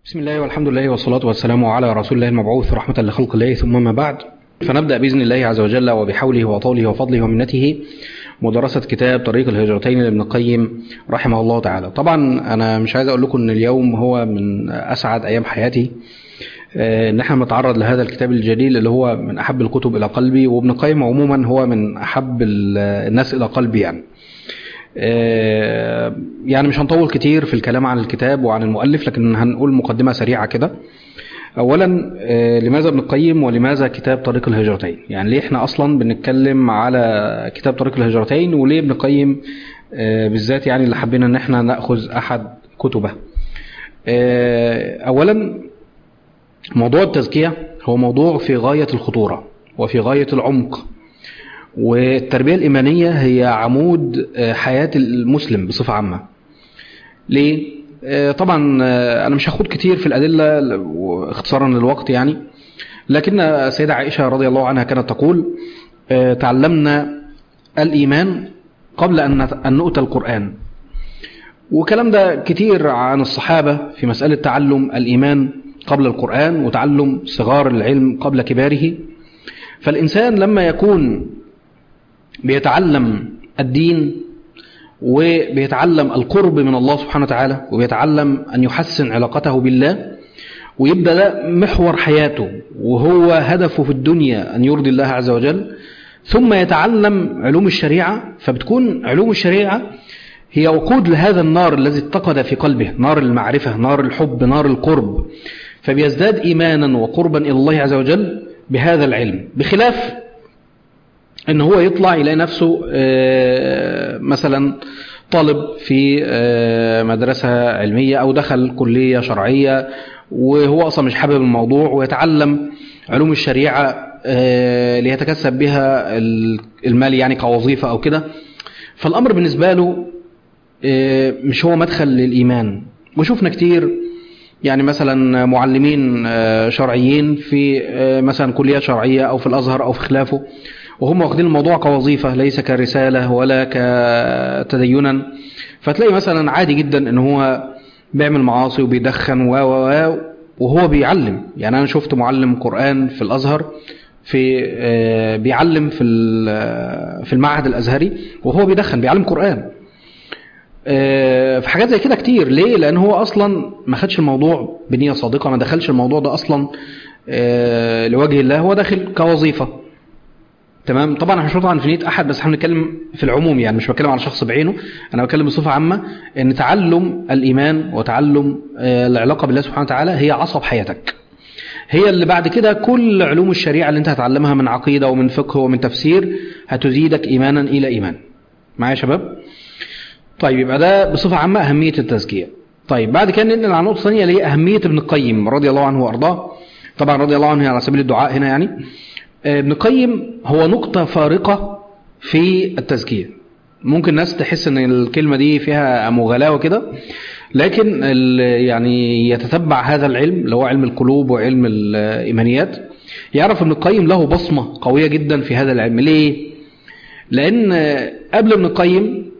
بسم الله والحمد لله والصلاة والسلام على رسول الله المبعوث رحمة لخلق الله ثم ما بعد فنبدأ بإذن الله عز وجل وبحوله وطوله وفضله ومنته مدرسة كتاب طريق الهجرتين لابن القيم رحمه الله تعالى طبعا أنا مش عايز أقول لكم أن اليوم هو من أسعد أيام حياتي ان احنا نتعرض لهذا الكتاب الجليل اللي هو من احب الكتب الى قلبي وابن القيم عموما هو من احب الناس الى قلبي يعني يعني مش هنطول كتير في الكلام عن الكتاب وعن المؤلف لكن هنقول مقدمة سريعة كده اولا لماذا ابن القيم ولماذا كتاب طريق الهجرتين يعني ليه احنا اصلا بنتكلم على كتاب طريق الهجرتين وليه ابن القيم بالذات يعني اللي حبينا ان احنا ناخذ احد كتبه اولا موضوع التزكية هو موضوع في غاية الخطورة وفي غاية العمق والتربية الإيمانية هي عمود حياة المسلم بصفة عامة ليه؟ طبعا أنا مش هاخد كتير في الأدلة اختصارا للوقت يعني لكن السيدة عائشة رضي الله عنها كانت تقول تعلمنا الإيمان قبل أن نؤتى القرآن وكلام ده كتير عن الصحابة في مسألة تعلم الإيمان قبل القرآن وتعلم صغار العلم قبل كباره فالإنسان لما يكون بيتعلم الدين وبيتعلم القرب من الله سبحانه وتعالى وبيتعلم أن يحسن علاقته بالله ويبدأ ده محور حياته وهو هدفه في الدنيا أن يرضي الله عز وجل ثم يتعلم علوم الشريعة فبتكون علوم الشريعة هي وقود لهذا النار الذي اتقد في قلبه نار المعرفة نار الحب نار القرب فبيزداد إيمانا وقربا إلى الله عز وجل بهذا العلم بخلاف ان هو يطلع يلاقي نفسه مثلا طالب في مدرسة علمية أو دخل كلية شرعية وهو أصلا مش حابب الموضوع ويتعلم علوم الشريعة ليتكسب بها المال يعني كوظيفة أو كده فالأمر بالنسبة له مش هو مدخل للإيمان وشوفنا كتير يعني مثلا معلمين شرعيين في مثلا كليات شرعية أو في الأزهر أو في خلافه وهم واخدين الموضوع كوظيفة ليس كرسالة ولا كتدينا فتلاقي مثلا عادي جدا ان هو بيعمل معاصي وبيدخن و و وهو بيعلم يعني انا شفت معلم قرآن في الازهر في بيعلم في في المعهد الازهري وهو بيدخن بيعلم قرآن في حاجات زي كده كتير ليه لان هو اصلا ما خدش الموضوع بنية صادقة ما دخلش الموضوع ده اصلا لوجه الله هو داخل كوظيفة تمام طبعا مش عن في نيه احد بس احنا بنتكلم في العموم يعني مش بتكلم على شخص بعينه انا بتكلم بصفه عامه ان تعلم الايمان وتعلم العلاقه بالله سبحانه وتعالى هي عصب حياتك هي اللي بعد كده كل علوم الشريعه اللي انت هتعلمها من عقيده ومن فقه ومن تفسير هتزيدك ايمانا الى ايمان معايا يا شباب طيب يبقى ده بصفه عامه اهميه التزكيه طيب بعد كده ننقل على نقطه ثانيه اللي هي اهميه ابن القيم رضي الله عنه وارضاه طبعا رضي الله عنه على سبيل الدعاء هنا يعني ابن القيم هو نقطة فارقة في التزكية ممكن ناس تحس ان الكلمة دي فيها مغالاة وكده لكن يعني يتتبع هذا العلم اللي هو علم القلوب وعلم الإيمانيات يعرف ابن القيم له بصمة قوية جدا في هذا العلم ليه؟ لأن قبل ابن القيم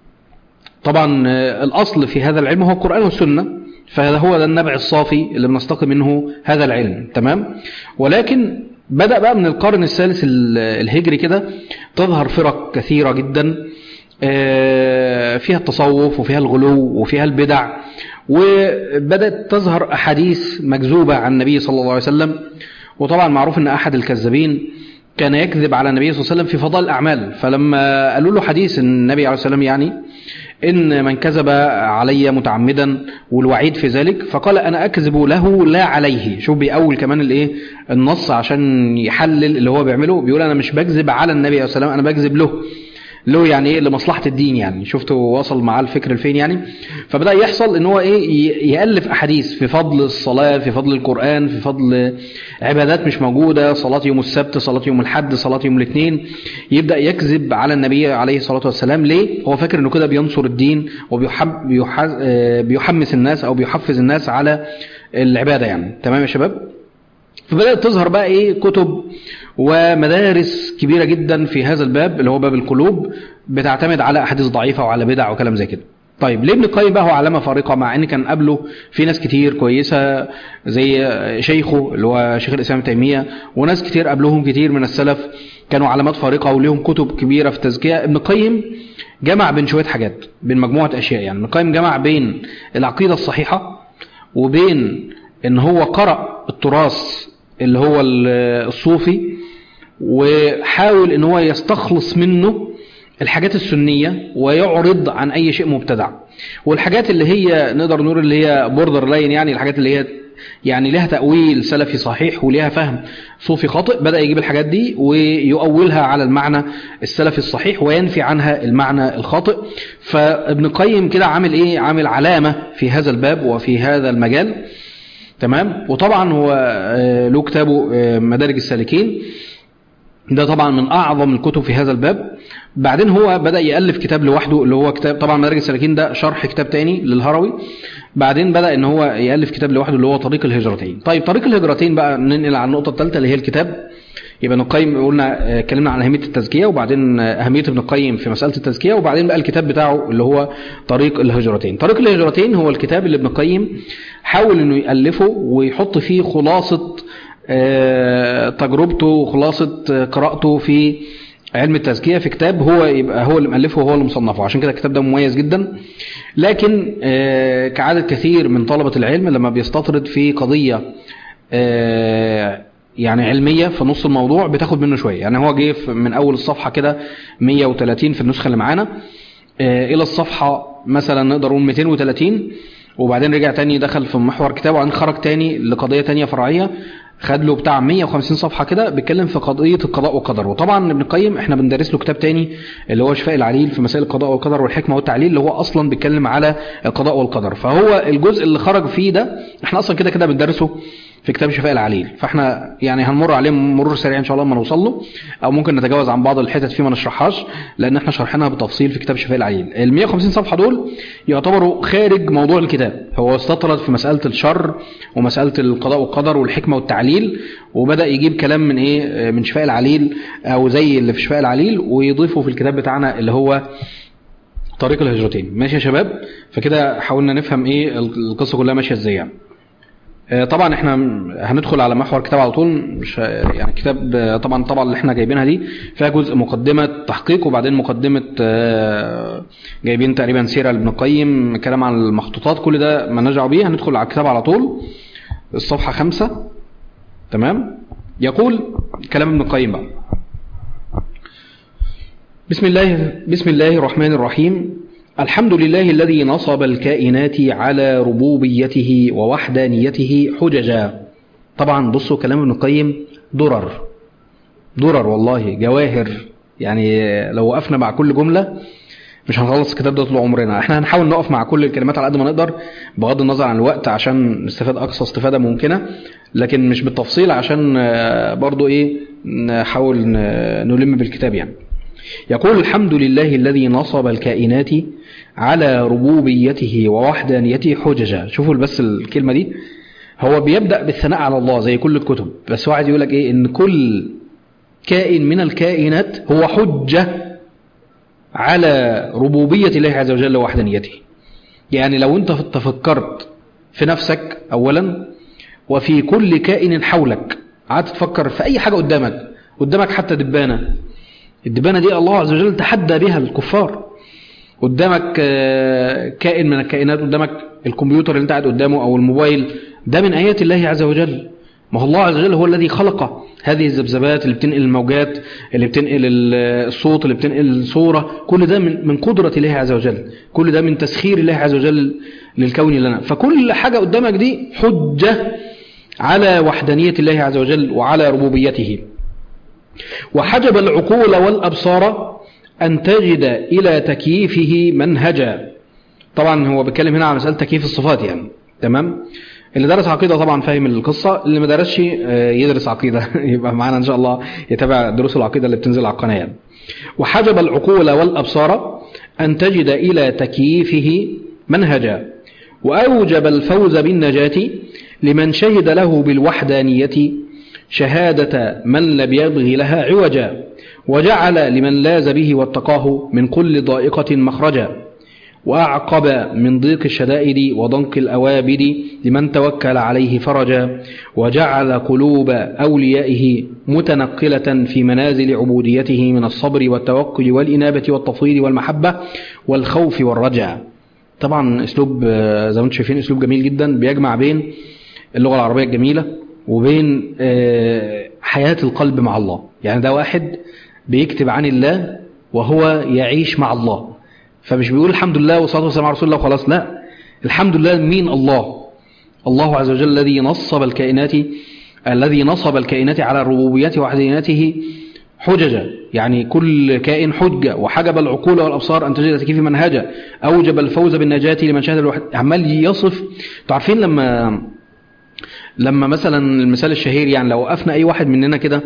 طبعا الأصل في هذا العلم هو القرآن والسنة فهذا هو ده النبع الصافي اللي بنستقي منه هذا العلم تمام ولكن بدأ بقى من القرن الثالث الهجري كده تظهر فرق كثيرة جدا فيها التصوف وفيها الغلو وفيها البدع وبدأت تظهر أحاديث مكذوبة عن النبي صلى الله عليه وسلم وطبعا معروف أن أحد الكذابين كان يكذب على النبي صلى الله عليه وسلم في فضاء الأعمال فلما قالوا له حديث النبي عليه الصلاة والسلام يعني إن من كذب علي متعمدا والوعيد في ذلك فقال أنا أكذب له لا عليه شوف بيأول كمان الإيه النص عشان يحلل اللي هو بيعمله بيقول أنا مش بكذب على النبي عليه الصلاة والسلام أنا بكذب له له يعني ايه لمصلحة الدين يعني شفتوا وصل معاه الفكر لفين يعني فبدأ يحصل ان هو ايه يألف احاديث في فضل الصلاة في فضل القرآن في فضل عبادات مش موجودة صلاة يوم السبت صلاة يوم الحد صلاة يوم الاثنين يبدأ يكذب على النبي عليه الصلاة والسلام ليه هو فاكر انه كده بينصر الدين وبيحمس الناس او بيحفز الناس على العبادة يعني تمام يا شباب فبدأت تظهر بقى ايه كتب ومدارس كبيرة جدا في هذا الباب اللي هو باب القلوب بتعتمد على أحاديث ضعيفة وعلى بدع وكلام زي كده طيب ليه ابن القيم بقى هو علامه فارقه مع ان كان قبله في ناس كتير كويسه زي شيخه اللي هو شيخ الاسلام ابن تيميه وناس كتير قبلهم كتير من السلف كانوا علامات فارقه وليهم كتب كبيره في التزكيه ابن القيم جمع بين شويه حاجات بين مجموعه اشياء يعني ابن القيم جمع بين العقيده الصحيحه وبين ان هو قرأ التراث اللي هو الصوفي وحاول ان هو يستخلص منه الحاجات السنية ويعرض عن أي شيء مبتدع والحاجات اللي هي نقدر نقول اللي هي بوردر لاين يعني الحاجات اللي هي يعني لها تأويل سلفي صحيح ولها فهم صوفي خاطئ بدأ يجيب الحاجات دي ويؤولها على المعنى السلفي الصحيح وينفي عنها المعنى الخاطئ فابن القيم كده عامل ايه عامل علامة في هذا الباب وفي هذا المجال تمام وطبعا هو له كتابه مدارج السالكين ده طبعا من اعظم الكتب في هذا الباب بعدين هو بدا يالف كتاب لوحده اللي هو كتاب طبعا مدارج السالكين ده شرح كتاب تاني للهروي بعدين بدا ان هو يالف كتاب لوحده اللي هو طريق الهجرتين طيب طريق الهجرتين بقى ننقل على النقطه الثالثه اللي هي الكتاب يبقى ابن القيم قلنا اتكلمنا عن اهميه التزكيه وبعدين اهميه ابن القيم في مساله التزكيه وبعدين بقى الكتاب بتاعه اللي هو طريق الهجرتين طريق الهجرتين هو الكتاب اللي ابن القيم حاول انه يالفه ويحط فيه خلاصه تجربته وخلاصة قراءته في علم التزكية في كتاب هو يبقى هو اللي مؤلفه وهو اللي مصنفه عشان كده الكتاب ده مميز جدا لكن كعادة كثير من طلبة العلم لما بيستطرد في قضية يعني علمية في نص الموضوع بتاخد منه شوية يعني هو جه من أول الصفحة كده 130 في النسخة اللي معانا إلى الصفحة مثلا نقدر نقول 230 وبعدين رجع تاني دخل في محور كتابه وبعدين خرج تاني لقضية تانية فرعية خد له بتاع 150 صفحة كده بيتكلم في قضية القضاء والقدر وطبعا ابن القيم احنا بندرس له كتاب تاني اللي هو شفاء العليل في مسائل القضاء والقدر والحكمة والتعليل اللي هو اصلا بيتكلم على القضاء والقدر فهو الجزء اللي خرج فيه ده احنا اصلا كده كده بندرسه في كتاب شفاء العليل فاحنا يعني هنمر عليه مرور سريع ان شاء الله لما نوصل له او ممكن نتجاوز عن بعض الحتت فيه ما نشرحهاش لان احنا شرحناها بالتفصيل في كتاب شفاء العليل ال 150 صفحه دول يعتبروا خارج موضوع الكتاب هو استطرد في مساله الشر ومساله القضاء والقدر والحكمه والتعليل وبدا يجيب كلام من ايه من شفاء العليل او زي اللي في شفاء العليل ويضيفه في الكتاب بتاعنا اللي هو طريق الهجرتين ماشي يا شباب فكده حاولنا نفهم ايه القصه كلها ماشيه ازاي يعني طبعا احنا هندخل على محور الكتاب على طول مش يعني كتاب طبعا طبعا اللي احنا جايبينها دي فيها جزء مقدمه تحقيق وبعدين مقدمه جايبين تقريبا سيره لابن القيم كلام عن المخطوطات كل ده ما نرجع بيه هندخل على الكتاب على طول الصفحه خمسة تمام يقول كلام ابن القيم بقى بسم الله بسم الله الرحمن الرحيم الحمد لله الذي نصب الكائنات على ربوبيته ووحدانيته حججا طبعا بصوا كلام ابن القيم درر درر والله جواهر يعني لو وقفنا مع كل جملة مش هنخلص الكتاب ده طول عمرنا احنا هنحاول نقف مع كل الكلمات على قد ما نقدر بغض النظر عن الوقت عشان نستفاد اقصى استفادة ممكنة لكن مش بالتفصيل عشان برضو ايه نحاول نلم بالكتاب يعني يقول الحمد لله الذي نصب الكائنات على ربوبيته ووحدانيته حججا شوفوا بس الكلمة دي هو بيبدأ بالثناء على الله زي كل الكتب بس هو عايز يقول لك ايه ان كل كائن من الكائنات هو حجة على ربوبية الله عز وجل ووحدانيته يعني لو انت تفكرت في نفسك اولا وفي كل كائن حولك قعدت تفكر في اي حاجة قدامك قدامك حتى دبانة الدبانة دي الله عز وجل تحدى بها الكفار قدامك كائن من الكائنات قدامك الكمبيوتر اللي انت قاعد قدامه او الموبايل ده من ايات الله عز وجل ما هو الله عز وجل هو الذي خلق هذه الذبذبات اللي بتنقل الموجات اللي بتنقل الصوت اللي بتنقل الصورة كل ده من من قدرة الله عز وجل كل ده من تسخير الله عز وجل للكون لنا فكل حاجة قدامك دي حجة على وحدانية الله عز وجل وعلى ربوبيته وحجب العقول والأبصار أن تجد إلى تكييفه منهجا طبعا هو بيتكلم هنا على مسألة تكييف الصفات يعني تمام اللي درس عقيدة طبعا فاهم القصة اللي ما درسش يدرس عقيدة يبقى معانا إن شاء الله يتابع دروس العقيدة اللي بتنزل على القناة يعني. وحجب العقول والأبصار أن تجد إلى تكييفه منهجا وأوجب الفوز بالنجاة لمن شهد له بالوحدانية شهادة من لم يبغي لها عوجا وجعل لمن لاز به واتقاه من كل ضائقة مخرجا وأعقب من ضيق الشدائد وضنك الأوابد لمن توكل عليه فرجا وجعل قلوب أوليائه متنقلة في منازل عبوديته من الصبر والتوكل والإنابة والتفويض والمحبة والخوف والرجع طبعا أسلوب آه، زي ما انتم شايفين أسلوب جميل جدا بيجمع بين اللغة العربية الجميلة وبين آه، حياة القلب مع الله يعني ده واحد بيكتب عن الله وهو يعيش مع الله فمش بيقول الحمد لله والصلاة والسلام على رسول الله وخلاص لا الحمد لله مين الله الله عز وجل الذي نصب الكائنات الذي نصب الكائنات على ربوبيته وحدانيته حججا يعني كل كائن حجة وحجب العقول والأبصار أن تجد تكيف منهجا أوجب الفوز بالنجاة لمن شهد الوحد عمال يصف تعرفين لما لما مثلا المثال الشهير يعني لو وقفنا أي واحد مننا كده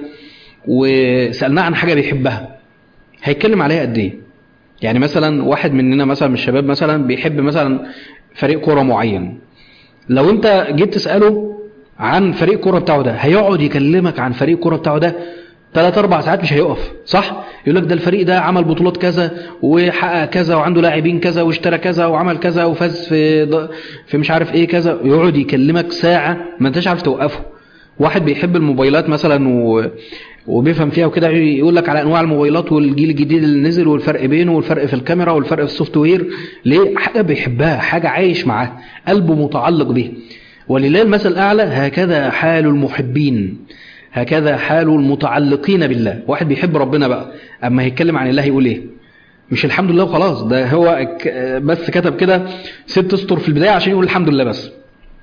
وسألناه عن حاجة بيحبها هيتكلم عليها قد ايه يعني مثلا واحد مننا مثلا من الشباب مثلا بيحب مثلا فريق كرة معين لو انت جيت تسأله عن فريق كرة بتاعه ده هيقعد يكلمك عن فريق كرة بتاعه ده ثلاث اربع ساعات مش هيقف صح يقول لك ده الفريق ده عمل بطولات كذا وحقق كذا وعنده لاعبين كذا واشترى كذا وعمل كذا وفاز في ض- في مش عارف ايه كذا يقعد يكلمك ساعة ما انتش عارف توقفه واحد بيحب الموبايلات مثلا و... وبيفهم فيها وكده يقول لك على انواع الموبايلات والجيل الجديد اللي نزل والفرق بينه والفرق في الكاميرا والفرق في السوفت وير ليه حاجه بيحبها حاجه عايش معاها قلبه متعلق بيها ولله المثل الاعلى هكذا حال المحبين هكذا حال المتعلقين بالله واحد بيحب ربنا بقى اما هيتكلم عن الله يقول ايه مش الحمد لله وخلاص ده هو ك- بس كتب كده ست اسطر في البدايه عشان يقول الحمد لله بس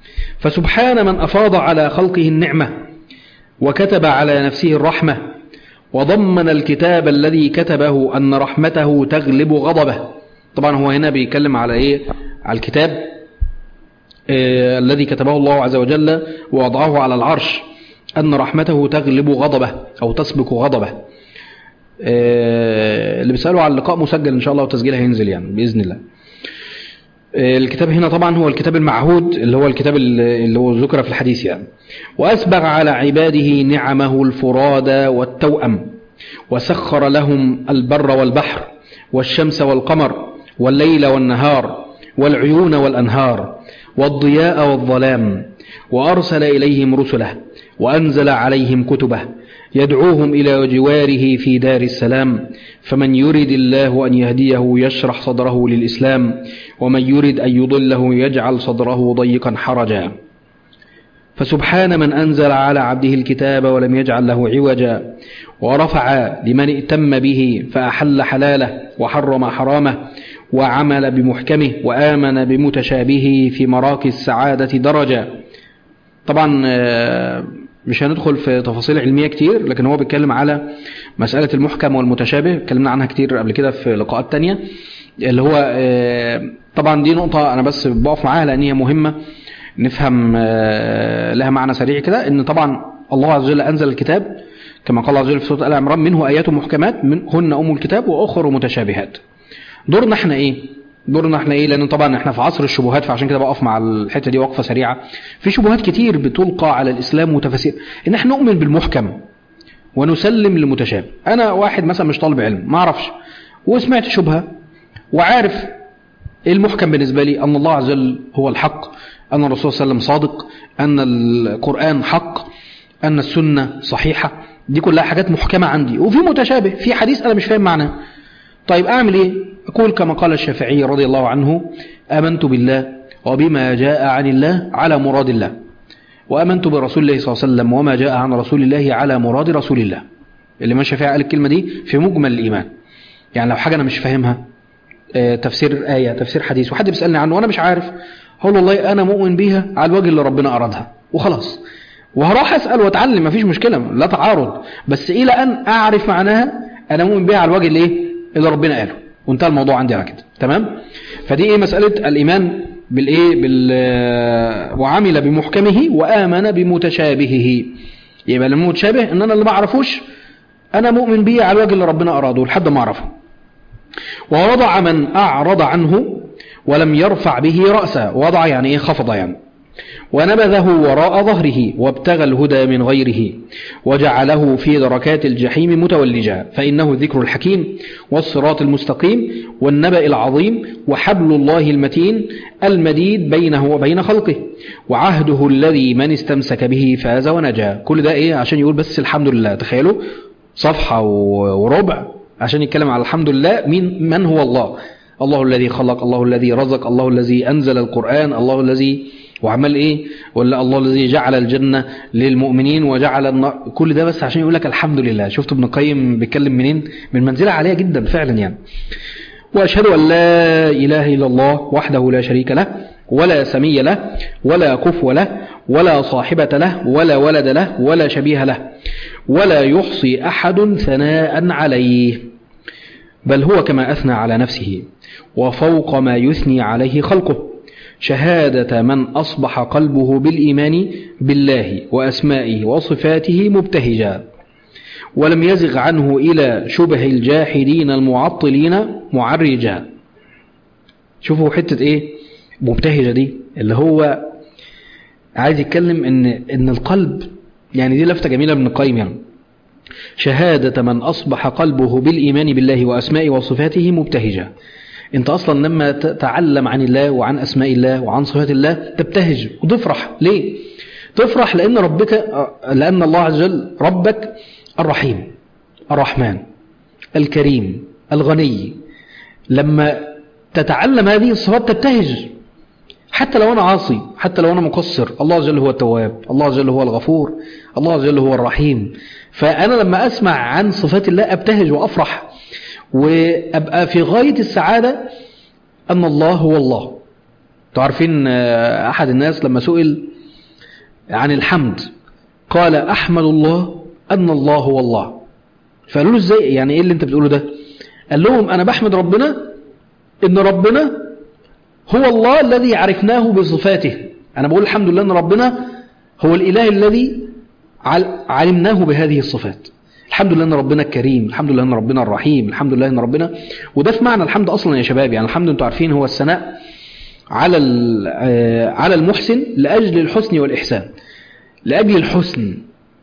فسبحان من افاض على خلقه النعمه وكتب على نفسه الرحمة وضمن الكتاب الذي كتبه أن رحمته تغلب غضبه طبعا هو هنا بيتكلم على إيه على الكتاب آه الذي كتبه الله عز وجل ووضعه على العرش أن رحمته تغلب غضبه أو تسبق غضبه آه اللي بيسألوا على اللقاء مسجل إن شاء الله وتسجيل هينزل يعني بإذن الله الكتاب هنا طبعا هو الكتاب المعهود اللي هو الكتاب اللي هو ذكر في الحديث يعني وأسبغ على عباده نعمه الفرادى والتوأم وسخر لهم البر والبحر والشمس والقمر والليل والنهار والعيون والأنهار والضياء والظلام وأرسل إليهم رسله وأنزل عليهم كتبه يدعوهم إلى جواره في دار السلام فمن يرد الله أن يهديه يشرح صدره للإسلام ومن يرد أن يضله يجعل صدره ضيقا حرجا فسبحان من أنزل على عبده الكتاب ولم يجعل له عوجا ورفع لمن ائتم به فأحل حلاله وحرم حرامه وعمل بمحكمه وآمن بمتشابهه في مراكز السعادة درجة طبعا مش هندخل في تفاصيل علمية كتير لكن هو بيتكلم على مسألة المحكم والمتشابه اتكلمنا عنها كتير قبل كده في لقاءات تانية اللي هو طبعا دي نقطة أنا بس بقف معاها لأن هي مهمة نفهم لها معنى سريع كده ان طبعا الله عز وجل أنزل الكتاب كما قال الله عز وجل في سورة آل عمران منه آيات محكمات منهن أم الكتاب وأخر متشابهات دورنا احنا ايه دورنا احنا ايه لان طبعا احنا في عصر الشبهات فعشان كده بقف مع الحته دي وقفه سريعه في شبهات كتير بتلقى على الاسلام وتفاسير ان احنا نؤمن بالمحكم ونسلم للمتشابه انا واحد مثلا مش طالب علم ما اعرفش وسمعت شبهه وعارف ايه المحكم بالنسبه لي ان الله عز وجل هو الحق ان الرسول صلى الله عليه وسلم صادق ان القران حق ان السنه صحيحه دي كلها حاجات محكمه عندي وفي متشابه في حديث انا مش فاهم معناه طيب اعمل ايه أقول كما قال الشافعي رضي الله عنه آمنت بالله وبما جاء عن الله على مراد الله وآمنت برسول الله صلى الله عليه وسلم وما جاء عن رسول الله على مراد رسول الله اللي ما الشافعي قال الكلمة دي في مجمل الإيمان يعني لو حاجة أنا مش فاهمها تفسير آية تفسير حديث وحد بيسألني عنه وأنا مش عارف هقول والله أنا مؤمن بيها على الوجه اللي ربنا أرادها وخلاص وهروح أسأل وأتعلم مفيش مشكلة لا تعارض بس إلى أن أعرف معناها أنا مؤمن بيها على الوجه اللي إيه اللي ربنا قاله وانتهى الموضوع عندي على كده تمام فدي ايه مسألة الإيمان بالايه بال وعمل بمحكمه وآمن بمتشابهه يبقى المتشابه ان انا اللي ما اعرفوش انا مؤمن بيه على الوجه اللي ربنا اراده لحد ما اعرفه ووضع من اعرض عنه ولم يرفع به رأسه وضع يعني ايه خفض يعني ونبذه وراء ظهره وابتغى الهدى من غيره وجعله في دركات الجحيم متولجا فإنه الذكر الحكيم والصراط المستقيم والنبأ العظيم وحبل الله المتين المديد بينه وبين خلقه وعهده الذي من استمسك به فاز ونجا كل ده إيه عشان يقول بس الحمد لله تخيلوا صفحة وربع عشان يتكلم على الحمد لله مين من هو الله الله الذي خلق الله الذي رزق الله الذي أنزل القرآن الله الذي وعمل ايه ولا الله الذي جعل الجنة للمؤمنين وجعل النار كل ده بس عشان يقول لك الحمد لله شفت ابن القيم بيتكلم منين من منزلة عالية جدا فعلا يعني وأشهد أن لا إله إلا الله وحده لا شريك له ولا سمي له ولا كفو له ولا صاحبة له ولا ولد له ولا شبيه له ولا يحصي أحد ثناء عليه بل هو كما أثنى على نفسه وفوق ما يثني عليه خلقه شهادة من أصبح قلبه بالإيمان بالله وأسمائه وصفاته مبتهجا ولم يزغ عنه إلى شبه الجاحدين المعطلين معرجا شوفوا حتة إيه مبتهجة دي اللي هو عايز يتكلم إن, إن القلب يعني دي لفتة جميلة من القيم يعني شهادة من أصبح قلبه بالإيمان بالله وأسمائه وصفاته مبتهجا انت اصلا لما تتعلم عن الله وعن اسماء الله وعن صفات الله تبتهج وتفرح ليه تفرح لان ربك لان الله عز وجل ربك الرحيم الرحمن الكريم الغني لما تتعلم هذه الصفات تبتهج حتى لو انا عاصي حتى لو انا مقصر الله عز وجل هو التواب الله عز وجل هو الغفور الله عز وجل هو الرحيم فانا لما اسمع عن صفات الله ابتهج وافرح وأبقى في غاية السعادة أن الله هو الله تعرفين أحد الناس لما سئل عن الحمد قال أحمد الله أن الله هو الله فقالوا له إزاي يعني إيه اللي أنت بتقوله ده قال لهم أنا بحمد ربنا إن ربنا هو الله الذي عرفناه بصفاته أنا بقول الحمد لله أن ربنا هو الإله الذي علمناه بهذه الصفات الحمد لله ان ربنا الكريم الحمد لله ان ربنا الرحيم الحمد لله ان ربنا وده في معنى الحمد اصلا يا شباب يعني الحمد انتوا عارفين هو الثناء على على المحسن لاجل الحسن والاحسان لاجل الحسن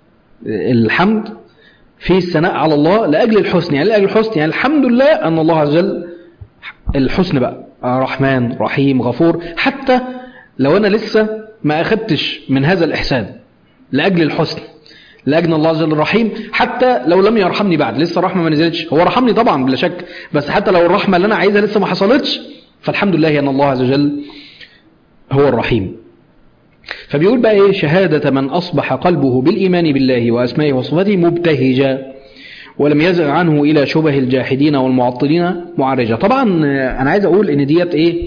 الحمد في الثناء على الله لاجل الحسن يعني لاجل الحسن يعني الحمد لله ان الله عز وجل الحسن بقى رحمن رحيم غفور حتى لو انا لسه ما اخدتش من هذا الاحسان لاجل الحسن لأجل الله عز وجل الرحيم حتى لو لم يرحمني بعد لسه الرحمة ما نزلتش هو رحمني طبعا بلا شك بس حتى لو الرحمة اللي أنا عايزها لسه ما حصلتش فالحمد لله أن الله عز وجل هو الرحيم فبيقول بقى إيه شهادة من أصبح قلبه بالإيمان بالله وأسمائه وصفاته مبتهجا ولم يزغ عنه إلى شبه الجاحدين والمعطلين معرجا طبعا أنا عايز أقول إن ديت إيه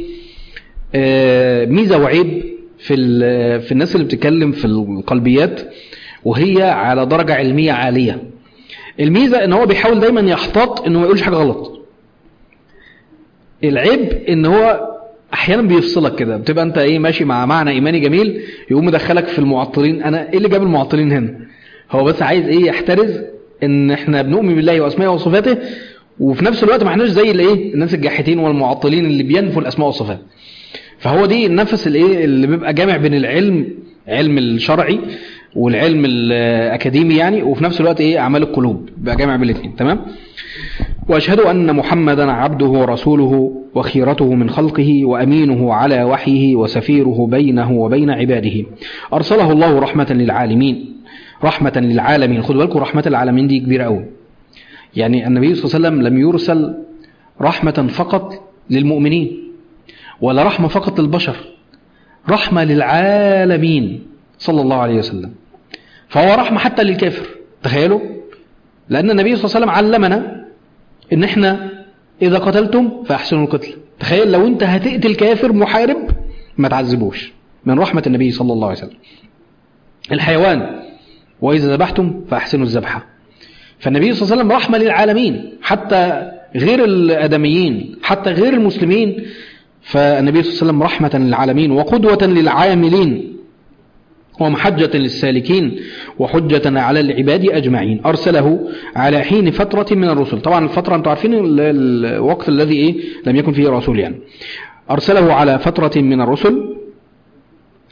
آه ميزة وعيب في, في الناس اللي بتتكلم في القلبيات وهي على درجة علمية عالية الميزة ان هو بيحاول دايما يحتاط انه ما يقولش حاجة غلط العيب ان هو احيانا بيفصلك كده بتبقى انت ايه ماشي مع معنى ايماني جميل يقوم مدخلك في المعطلين انا ايه اللي جاب المعطلين هنا هو بس عايز ايه يحترز ان احنا بنؤمن بالله واسمائه وصفاته وفي نفس الوقت ما احناش زي الايه الناس الجاحدين والمعطلين اللي بينفوا الاسماء والصفات فهو دي النفس الايه اللي بيبقى جامع بين العلم علم الشرعي والعلم الأكاديمي يعني وفي نفس الوقت إيه أعمال القلوب بقى جامع بين الاثنين تمام وأشهد أن محمدا عبده ورسوله وخيرته من خلقه وأمينه على وحيه وسفيره بينه وبين عباده أرسله الله رحمة للعالمين رحمة للعالمين خدوا بالكم رحمة العالمين دي كبيرة قوي يعني النبي صلى الله عليه وسلم لم يرسل رحمة فقط للمؤمنين ولا رحمة فقط للبشر رحمة للعالمين صلى الله عليه وسلم فهو رحمة حتى للكافر تخيلوا لأن النبي صلى الله عليه وسلم علمنا إن إحنا إذا قتلتم فأحسنوا القتل تخيل لو أنت هتقتل كافر محارب ما تعذبوش من رحمة النبي صلى الله عليه وسلم الحيوان وإذا ذبحتم فأحسنوا الذبحة فالنبي صلى الله عليه وسلم رحمة للعالمين حتى غير الأدميين حتى غير المسلمين فالنبي صلى الله عليه وسلم رحمة للعالمين وقدوة للعاملين ومحجة للسالكين وحجة على العباد أجمعين أرسله على حين فترة من الرسل طبعا الفترة أنتم عارفين الوقت الذي إيه لم يكن فيه رسول يعني أرسله على فترة من الرسل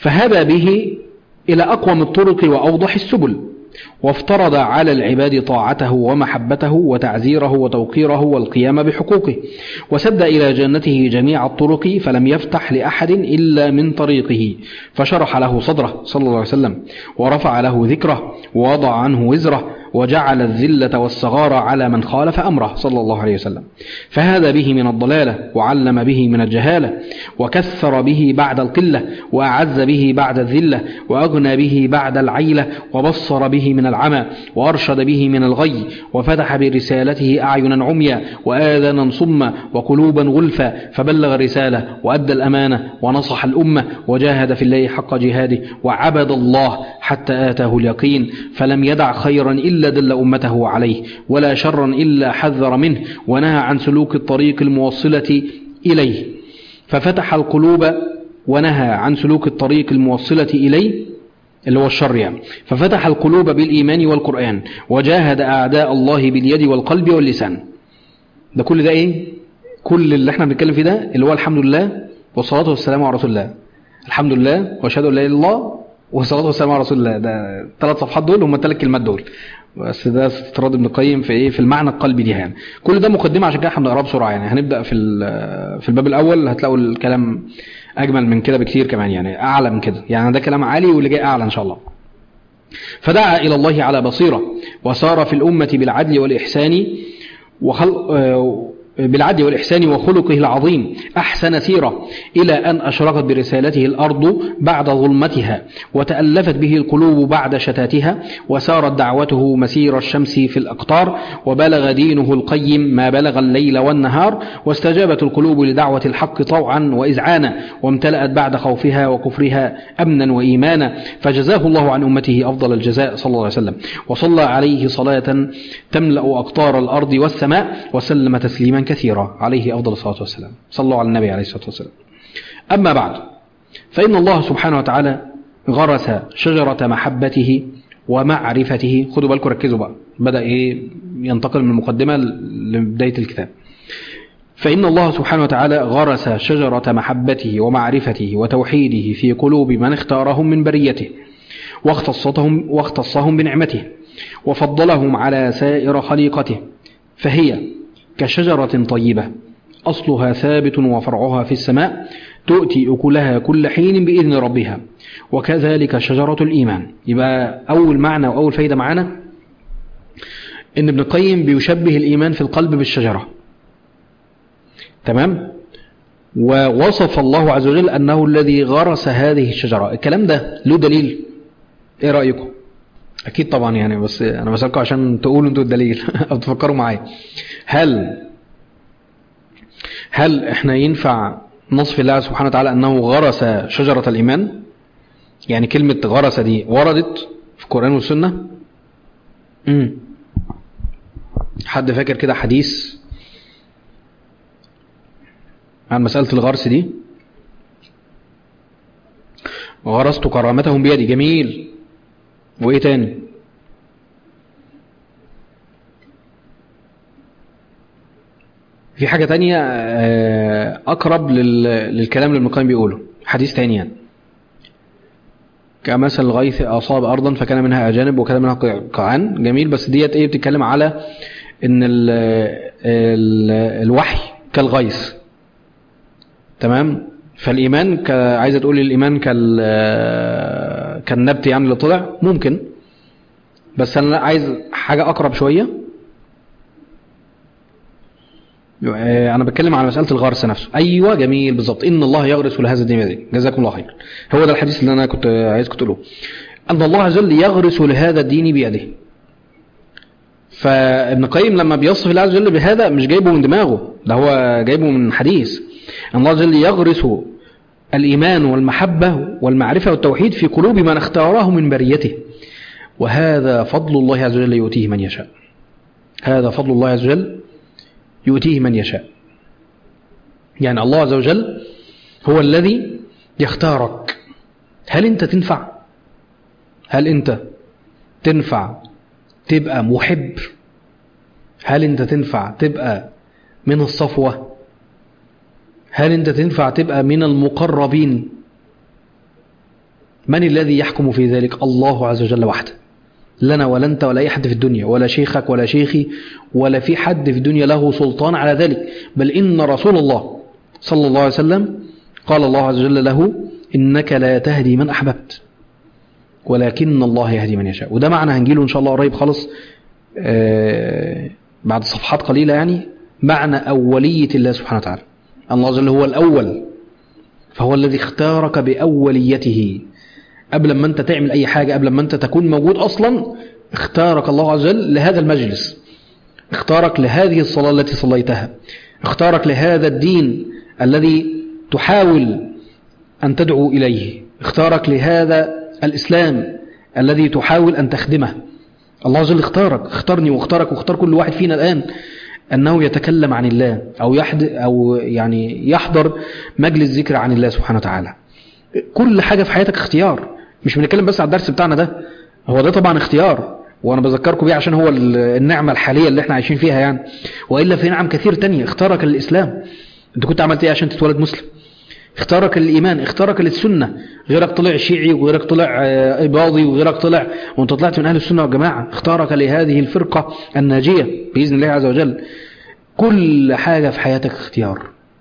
فهدى به إلى أقوم الطرق وأوضح السبل وافترض على العباد طاعته ومحبته وتعزيره وتوقيره والقيام بحقوقه وسد إلى جنته جميع الطرق فلم يفتح لأحد إلا من طريقه فشرح له صدره صلى الله عليه وسلم ورفع له ذكره ووضع عنه وزره وجعل الذلة والصغار على من خالف أمره صلى الله عليه وسلم فهذا به من الضلالة وعلم به من الجهالة وكثر به بعد القلة وأعز به بعد الذلة وأغنى به بعد العيلة وبصر به من العمى وأرشد به من الغي وفتح برسالته أعينا عميا وآذانا صما وقلوبا غلفا فبلغ الرسالة وأدى الأمانة ونصح الأمة وجاهد في الله حق جهاده وعبد الله حتى آتاه اليقين فلم يدع خيرا إلا دل أمته عليه ولا شرا إلا حذر منه ونهى عن سلوك الطريق الموصلة إليه ففتح القلوب ونهى عن سلوك الطريق الموصلة إليه اللي هو الشر يعني ففتح القلوب بالإيمان والقرآن وجاهد أعداء الله باليد والقلب واللسان ده كل ده إيه كل اللي احنا بنتكلم فيه ده اللي هو الحمد لله والصلاة والسلام على رسول الله الحمد لله واشهد ان لا اله الا الله والصلاه والسلام على رسول الله ده الثلاث صفحات دول هم الثلاث كلمات دول بس ده استطراد ابن القيم في ايه في المعنى القلبي دي يعني كل ده مقدمه عشان كده احنا بنقراه بسرعه يعني هنبدا في في الباب الاول هتلاقوا الكلام اجمل من كده بكتير كمان يعني اعلى من كده يعني ده كلام عالي واللي جاي اعلى ان شاء الله فدعا الى الله على بصيره وسار في الامه بالعدل والاحسان وخلق بالعدل والإحسان وخلقه العظيم أحسن سيرة إلى أن أشرقت برسالته الأرض بعد ظلمتها وتألفت به القلوب بعد شتاتها وسارت دعوته مسير الشمس في الأقطار وبلغ دينه القيم ما بلغ الليل والنهار واستجابت القلوب لدعوة الحق طوعا وإذعانا وامتلأت بعد خوفها وكفرها أمنا وإيمانا فجزاه الله عن أمته أفضل الجزاء صلى الله عليه وسلم وصلى عليه صلاة تملأ أقطار الأرض والسماء وسلم تسليما كثيرا عليه أفضل الصلاة والسلام صلوا على النبي عليه الصلاة والسلام أما بعد فإن الله سبحانه وتعالى غرس شجرة محبته ومعرفته خدوا بالكم ركزوا بقى بدأ إيه ينتقل من المقدمة لبداية الكتاب فإن الله سبحانه وتعالى غرس شجرة محبته ومعرفته وتوحيده في قلوب من اختارهم من بريته واختصتهم, واختصهم بنعمته وفضلهم على سائر خليقته فهي كشجرة طيبة أصلها ثابت وفرعها في السماء تؤتي أكلها كل حين بإذن ربها وكذلك شجرة الإيمان يبقى أول معنى وأول فايدة معانا إن ابن القيم بيشبه الإيمان في القلب بالشجرة تمام ووصف الله عز وجل أنه الذي غرس هذه الشجرة الكلام ده له دليل إيه رأيكم أكيد طبعا يعني بس أنا بسألكم عشان تقولوا أنتوا الدليل أو تفكروا معايا هل هل احنا ينفع نصف الله سبحانه وتعالى أنه غرس شجرة الإيمان يعني كلمة غرس دي وردت في القرآن والسنة امم حد فاكر كده حديث عن مسألة الغرس دي غرست كرامتهم بيدي جميل وايه تاني في حاجة تانية أقرب للكلام اللي ابن القيم بيقوله حديث تاني يعني كمثل الغيث أصاب أرضا فكان منها أجانب وكان منها قاعان جميل بس ديت إيه بتتكلم على إن ال ال الوحي كالغيث تمام فالإيمان ك... عايزة تقول الإيمان كال... كالنبت يعني اللي طلع ممكن بس أنا عايز حاجة أقرب شوية أنا بتكلم على مسألة الغرس نفسه أيوة جميل بالظبط إن الله يغرس لهذا الدين دي جزاكم الله خير هو ده الحديث اللي أنا كنت عايزكم تقولوه أن الله عز وجل يغرس لهذا الدين بيده فابن قيم لما بيصف الله عز وجل بهذا مش جايبه من دماغه ده هو جايبه من حديث أن الله عز وجل يغرس الإيمان والمحبة والمعرفة والتوحيد في قلوب من اختاره من بريته وهذا فضل الله عز وجل يؤتيه من يشاء هذا فضل الله عز وجل يؤتيه من يشاء يعني الله عز وجل هو الذي يختارك هل أنت تنفع هل أنت تنفع تبقى محب هل أنت تنفع تبقى من الصفوة هل أنت تنفع تبقى من المقربين من الذي يحكم في ذلك الله عز وجل وحده لنا ولا انت ولا اي حد في الدنيا ولا شيخك ولا شيخي ولا في حد في الدنيا له سلطان على ذلك بل ان رسول الله صلى الله عليه وسلم قال الله عز وجل له انك لا تهدي من احببت ولكن الله يهدي من يشاء وده معنى هنجيله ان شاء الله قريب خالص آه، بعد صفحات قليلة يعني معنى أولية الله سبحانه وتعالى الله عز وجل هو الأول فهو الذي اختارك بأوليته قبل ما أنت تعمل أي حاجة قبل ما أنت تكون موجود أصلا اختارك الله عز وجل لهذا المجلس اختارك لهذه الصلاة التي صليتها اختارك لهذا الدين الذي تحاول أن تدعو إليه اختارك لهذا الإسلام الذي تحاول أن تخدمه الله عز وجل اختارك اختارني واختارك واختار كل واحد فينا الآن أنه يتكلم عن الله أو, يحد أو يعني يحضر مجلس ذكر عن الله سبحانه وتعالى كل حاجة في حياتك اختيار مش بنتكلم بس على الدرس بتاعنا ده هو ده طبعا اختيار وانا بذكركم بيه عشان هو النعمة الحالية اللي احنا عايشين فيها يعني وإلا في نعم كثير تانية اختارك للإسلام انت كنت عملت ايه عشان تتولد مسلم اختارك للإيمان اختارك للسنة غيرك طلع شيعي وغيرك طلع آه، إباضي وغيرك طلع وانت طلعت من أهل السنة والجماعة اختارك لهذه الفرقة الناجية بإذن الله عز وجل كل حاجة في حياتك اختيار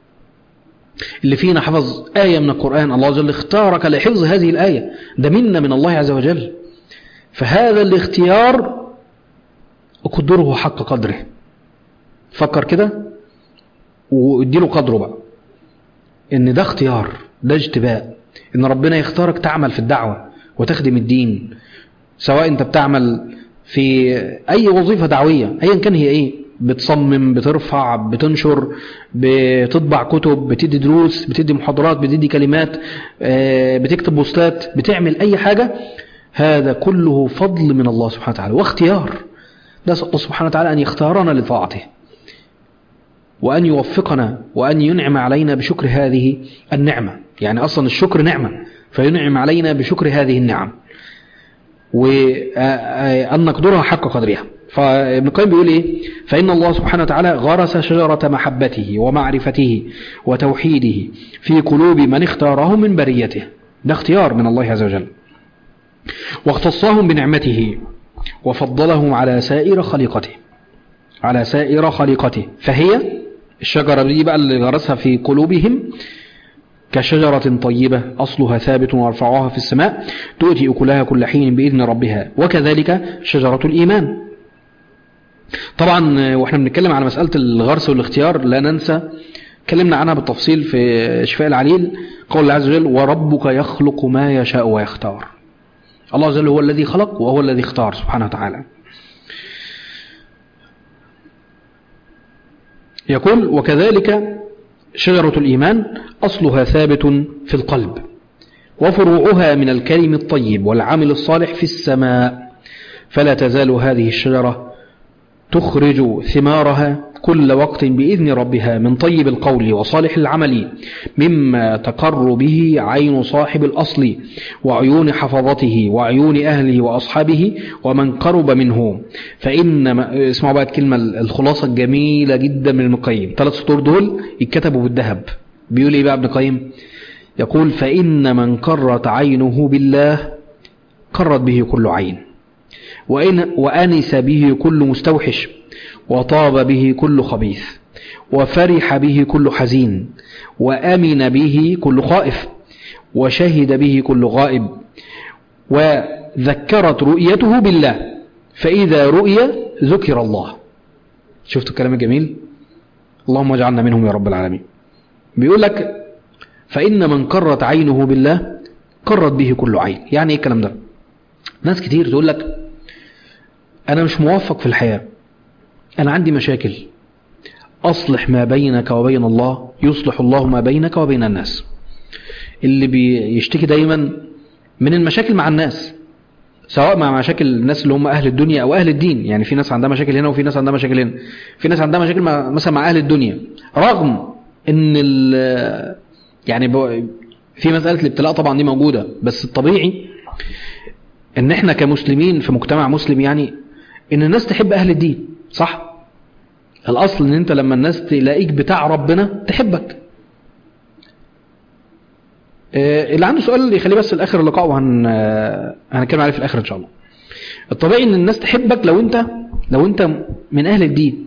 اللي فينا حفظ آية من القرآن الله عز وجل اختارك لحفظ هذه الآية ده منا من الله عز وجل فهذا الاختيار أقدره حق قدره فكر كده واديله قدره بقى ان ده اختيار ده اجتباء ان ربنا يختارك تعمل في الدعوة وتخدم الدين سواء انت بتعمل في اي وظيفة دعوية ايا كان هي ايه بتصمم بترفع بتنشر بتطبع كتب بتدي دروس بتدي محاضرات بتدي كلمات آه، بتكتب بوستات بتعمل اي حاجة هذا كله فضل من الله سبحانه وتعالى واختيار نسأل الله سبحانه وتعالى أن يختارنا لطاعته وأن يوفقنا وأن ينعم علينا بشكر هذه النعمة يعني أصلا الشكر نعمة فينعم علينا بشكر هذه النعم وأن نقدرها حق قدرها فابن القيم بيقول إيه فإن الله سبحانه وتعالى غرس شجرة محبته ومعرفته وتوحيده في قلوب من اختاره من بريته ده اختيار من الله عز وجل واختصاهم بنعمته وفضلهم على سائر خليقته على سائر خليقته فهي الشجرة دي بقى اللي غرسها في قلوبهم كشجرة طيبة أصلها ثابت وارفعوها في السماء تؤتي أكلها كل حين بإذن ربها وكذلك شجرة الإيمان طبعا واحنا بنتكلم على مسألة الغرس والاختيار لا ننسى اتكلمنا عنها بالتفصيل في شفاء العليل قول الله عز وجل وربك يخلق ما يشاء ويختار الله عز وجل هو الذي خلق وهو الذي اختار سبحانه وتعالى يقول وكذلك شجرة الإيمان أصلها ثابت في القلب وفروعها من الكلم الطيب والعمل الصالح في السماء فلا تزال هذه الشجرة تخرج ثمارها كل وقت بإذن ربها من طيب القول وصالح العمل مما تقر به عين صاحب الأصل وعيون حفظته وعيون أهله وأصحابه ومن قرب منه فإن اسمعوا بقى الكلمة الخلاصة الجميلة جدا من المقيم ثلاث سطور دول يتكتبوا بالذهب بيقول إيه بقى ابن قيم يقول فإن من قرت عينه بالله قرت به كل عين وإن وأنس به كل مستوحش وطاب به كل خبيث وفرح به كل حزين وأمن به كل خائف وشهد به كل غائب وذكرت رؤيته بالله فإذا رؤي ذكر الله شفتوا الكلام الجميل اللهم اجعلنا منهم يا رب العالمين بيقول لك فإن من قرت عينه بالله قرت به كل عين يعني ايه الكلام ده ناس كتير تقول لك أنا مش موفق في الحياة أنا عندي مشاكل أصلح ما بينك وبين الله يصلح الله ما بينك وبين الناس اللي بيشتكي دايما من المشاكل مع الناس سواء مع مشاكل الناس اللي هم أهل الدنيا أو أهل الدين يعني في ناس عندها مشاكل هنا وفي ناس عندها مشاكل هنا في ناس عندها مشاكل مع مثلا مع أهل الدنيا رغم ان يعني في مسألة الابتلاء طبعا دي موجودة بس الطبيعي ان احنا كمسلمين في مجتمع مسلم يعني ان الناس تحب اهل الدين صح الاصل ان انت لما الناس تلاقيك بتاع ربنا تحبك آه، اللي عنده سؤال يخليه بس لاخر اللقاء وهن آه، هنتكلم عليه في الاخر ان شاء الله الطبيعي ان الناس تحبك لو انت لو انت من اهل الدين